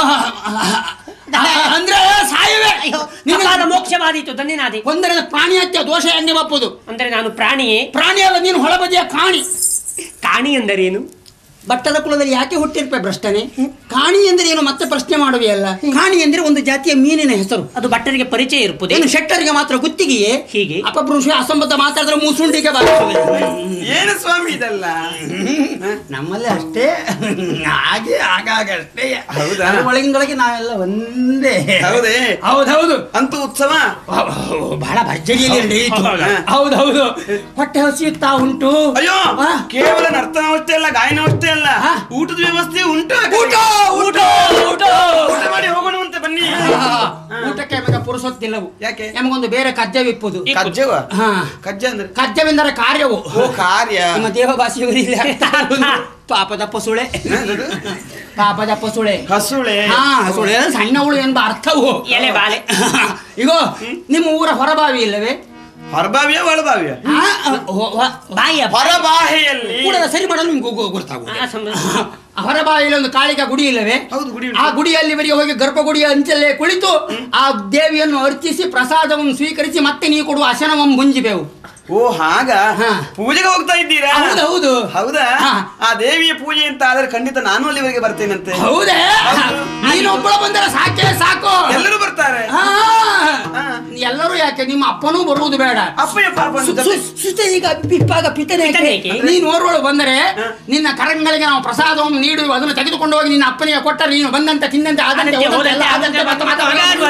ಆ, ಅಂದ್ರೆ ಸಾಯುವೆ ನಿನ್ನ ನಿನ್ನ ಮೋಕ್ಷವಾದೀತು ಧನ್ಯನಾದಿ ಒಂದರ ಪ್ರಾಣಿ ಹತ್ಯೆ ದೋಷ ಎಣ್ಣೆ ಬಪ್ಪುದು ಅಂದ್ರೆ ನಾನು ಪ್ರಾಣಿಯೇ ಪ್ರಾಣಿ ಅಲ್ಲ ನೀನು ಹೊಳಬದಿಯ ಕಾಣಿ ಕಾಣಿ ಎಂದರೇನು ಭಟ್ಟರ ಕುಲದಲ್ಲಿ ಯಾಕೆ ಹುಟ್ಟಿರ್ಪೆ ಭ್ರಷ್ಟನೆ ಕಾಣಿ ಎಂದರೆ ಏನು ಮತ್ತೆ ಪ್ರಶ್ನೆ ಮಾಡುವೆಯಲ್ಲ ಕಾಣಿ ಎಂದರೆ ಒಂದು ಜಾತಿಯ ಮೀನಿನ ಹೆಸರು ಅದು ಭಟ್ಟರಿಗೆ ಪರಿಚಯ ಇರುತ್ತದೆ ಏನು ಶೆಟ್ಟರಿಗೆ ಮಾತ್ರ ಗುತ್ತಿಗೆಯೇ ಹೀಗೆ? ಅಪಪುರುಷ ಅಸಂಬದ್ಧ ಮಾತಾಡಿದ್ರೆ ಮೂಸುಂಡಿಗೆ ಬಾರಿಸುವೆ ಏನು ಸ್ವಾಮಿ ಇದೆಲ್ಲ ನಮ್ಮಲ್ಲಿ ಅಷ್ಟೇ ಹಾಗೆ ಆಗಾಗ ಅಷ್ಟೇ ಹೌದಾ? ಅದ್ರ ಒಳಗಿಂದೊಳಗೆ ನಾವೆಲ್ಲ ಒಂದೇ ಹೌದೇ ಹೌದೌದು ಅಂತೂ ಉತ್ಸವ ಬಹಳ ಭರ್ಜರಿಯಲ್ಲಿ ನಡೆಯಿತು ಹೌದಾ? ಹೌದೌದು ಹೊಟ್ಟೆ ಹಸಿಯುತ್ತಾ ಉಂಟು ಅಯ್ಯೋ ಆ? ಕೇವಲ ನರ್ತನಾವಸ್ಥೆ ಅಲ್ಲ ಗಾಯನಾವಸ್ಥೆ ಅಲ್ಲ ಹಾ? ಊಟದ ವ್ಯವಸ್ಥೆ ಉಂಟು ಆ ಕಡೆ. ಊಟ ಊಟ ಊಟ ಊಟ ಮಾಡಿ ಹೋಗೋಣವಂತೆ ಬನ್ನಿ ಊಟಕ್ಕೆ ನಮಗೆ ಪುರುಸೊತ್ತಿಲ್ಲವು ಯಾಕೆ? ನಮಗೊಂದು ಬೇರೆ ಕಜ್ಜವಿಪ್ಪುದು ಕಜ್ಜವ ಹಾ ಕಜ್ಜ ಅಂದ್ರೆ ಕಜ್ಜವೆಂದರೆ ಕಾರ್ಯವು ಓ ಕಾರ್ಯ ನಿಮ್ಮ ದೇಹ ಭಾಷೆಯವರು ಇಲ್ಲಿ ಅರ್ಥ ಆಗುವುದು. ಪಾಪದ ಪಸುಳೆ ಏನದು? ಪಾಪದ ಪಸುಳೆ ಹಸುಳೆ ಹಾ ಹಸುಳೆ ಸಣ್ಣವಳು ಎಂಬ ಅರ್ಥವು ಎಲೆ ಬಾಲೆ ಈಗ ನಿಮ್ಮ ಊರ ಹೊರಬಾವಿ ಇಲ್ಲವೇ ಹೊರಬಾವಿಯ ಒಳಬಾವಿಯ ಆ, ಹೊ- ಹೊ- ಬಾಯಿಯ ಹೊರಬಾಹೆಯಲ್ಲಿ ಕೂಡಲ ಸರಿ ಮಾಡಲು ನಿಮ್ಗೆ ಗೊ- ಗೊತ್ತಾಗುವುದು ಆ ಸಂಬ- ಹೊರಬಾವಿಯಲ್ಲಿ ಒಂದು ಕಾಳಿಕ ಗುಡಿ ಇಲ್ಲವೇ ಹೌದು ಗುಡಿ ಆ ಉಂಟು. ಗುಡಿಯಲ್ಲಿ ಹೋಗಿ ಗರ್ಭಗುಡಿಯ ಅಂಚಲ್ಲೇ ಕುಳಿತು ಆ ದೇವಿಯನ್ನು ಅರ್ಚಿಸಿ ಪ್ರಸಾದವನ್ನು ಸ್ವೀಕರಿಸಿ ಮತ್ತೆ ನೀವು ಕೊಡುವ ಅಶನವನ್ನು ಮುಂಜಿಬೆವು ಓ ಹಾಗ ಹಾ. ಪೂಜೆಗೆ ಹೋಗ್ತಾ ಇದ್ದೀರಾ ಹೌದು ಹೌದು ಹೌದಾ ಹಾ. ಆ ದೇವಿಯ ಪೂಜೆ ಅಂತ ಆದ್ರೆ ಖಂಡಿತ ನಾನು ಅಲ್ಲಿವರೆಗೆ ಬರ್ತೇನಂತೆ ಹೌದೇ ಹೌದು. ನೀನೊಬ್ಬಳ ಬಂದರೆ ಸಾಕೆ ಸಾಕು ಎಲ್ಲರೂ ಬರ್ತಾರೆ ಹಾ. ಹಾ. ಎಲ್ಲರೂ ಯಾಕೆ ನಿಮ್ಮ ಅಪ್ಪನೂ ಬರುವುದು ಬೇಡ ಅಪ್ಪಯ್ಯ ಪಾಪ ಸು- ಜೊತೆ- ಸು- ಸುತೆ ಈಗ ಪಿಪ್ಪಾಗ ಪಿತನೆ ಪಿತನೆ ಏಕೆ? ಏಕೆ? ನೀನು ಓರ್ವಳು ಬಂದರೆ ನಿನ್ನ ಕರಂಗಳಿಗೆ ನಾವು ಪ್ರಸಾದವನ್ನು ನೀಡುವ ಅದನ್ನು ತೆಗೆದುಕೊಂಡು ಹೋಗಿ ನಿನ್ನ ಅಪ್ಪನಿಗೆ ಕೊಟ್ಟರೆ ನೀನು ಬಂದಂತೆ ತಿಂದಂತೆ ಆದಂತೆ ಅದಕ್ಕೆ ಹೋದಂತೆ ಎಲ್ಲ ಹೋದಂತೆ ಆದಂತೆ ಮತ್ತೆ ಮತ್ತೆ ಹೊರಗಾಡುವ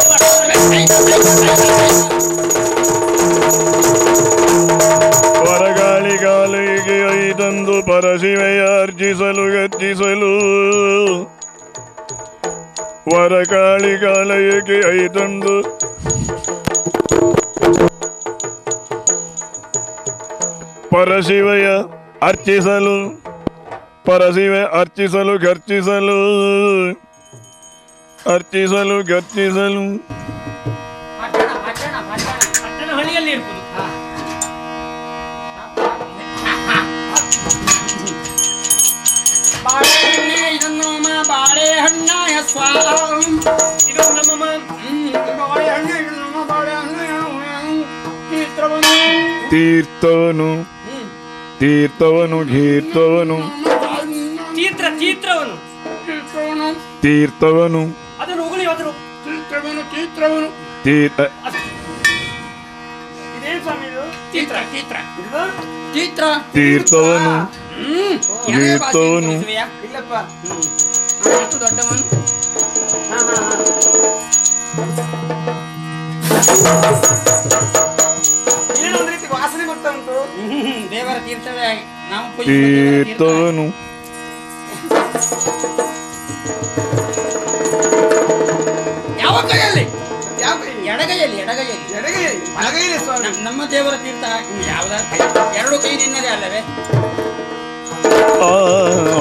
ಹೊರಗಾಳಿಗಾಲಿಗೆ ಐದಂದು ಪರಶಿವೆಯ ಅರ್ಜಿಸಲು ಗರ್ಜಿಸಲು ಹೊರಗಾಳಿಗಾಲಯಕ್ಕೆ ಐದಂದು ಪರಶಿವೆಯ ಅರ್ಚಿಸಲು ಪರಶಿವೆ ಅರ್ಚಿಸಲು ಗರ್ಚಿಸಲು ಅರ್ಚಿಸಲು ಗರ್ಚಿಸಲು ಪಟ್ಟಣಹಳ್ಳಿಯಲ್ಲಿ ಇರ್ಬೋದು ಬಾಳೆಹಣ್ಣೆ ಇದನ್ನು ಮಾ ಬಾಳೆಹಣ್ಣಾಯ ಸ್ವಾಹ ತೀರ್ಥವನು ತೀರ್ಥವನು ತೀರ್ಥವನು ತೀರ್ಥ ತೀರ್ಥವನು ತೀರ್ಥವನು ಅದನ್ನು ಉಗುಳಿ ಹೋದ್ರು ತೀರ್ಥವನು ತೀರ್ಥವನು ತೀರ್ಥ ಇದೇನ್ ಸ್ವಾಮಿ ಇದು ತೀರ್ಥ ತೀರ್ಥ ಇದು? ಚಿತ್ರ ತೀರ್ಥವನು ಹ್ಮ್ ಎಳೆಯ ಭಾಷೆ ತೀರ್ಥವನು ತೋರಿಸುವೆಯಾ? ಇಲ್ಲಪ್ಪ ಎಷ್ಟು ದೊಡ್ಡವನು ಹಾ ಹಾ ಹಾ ಏನೋ ಒಂದ್ ರೀತಿ ವಾಸನೆ ಬರ್ತಾ ಉಂಟು ಹ್ಮ್, ದೇವರ ತೀರ್ಥವೇ ಹಾಗೆ. ನಾವು ಪೂಜಿಸುವ ದೇವರ ತೀರ್ಥ ಹಾಗೆ. ತೀರ್ಥವನು ಯಾವ ಕೈಯಲ್ಲಿ ಯಾವ ಕೈ ಎಡಗೈಯಲ್ಲಿ ಎಡಗೈಯಲ್ಲಿ ಎಡಗೈಯಲ್ಲಿ ಬಲಗೈಲಿ ಸ್ವಾಮಿ ನಮ್- ನಮ್ಮ ದೇವರ ತೀರ್ಥ ಯಾವ್ದಾರ ಕೈ ಎರಡು ಕೈ ನಿನ್ನದೇ ಅಲ್ಲವೇ ಆ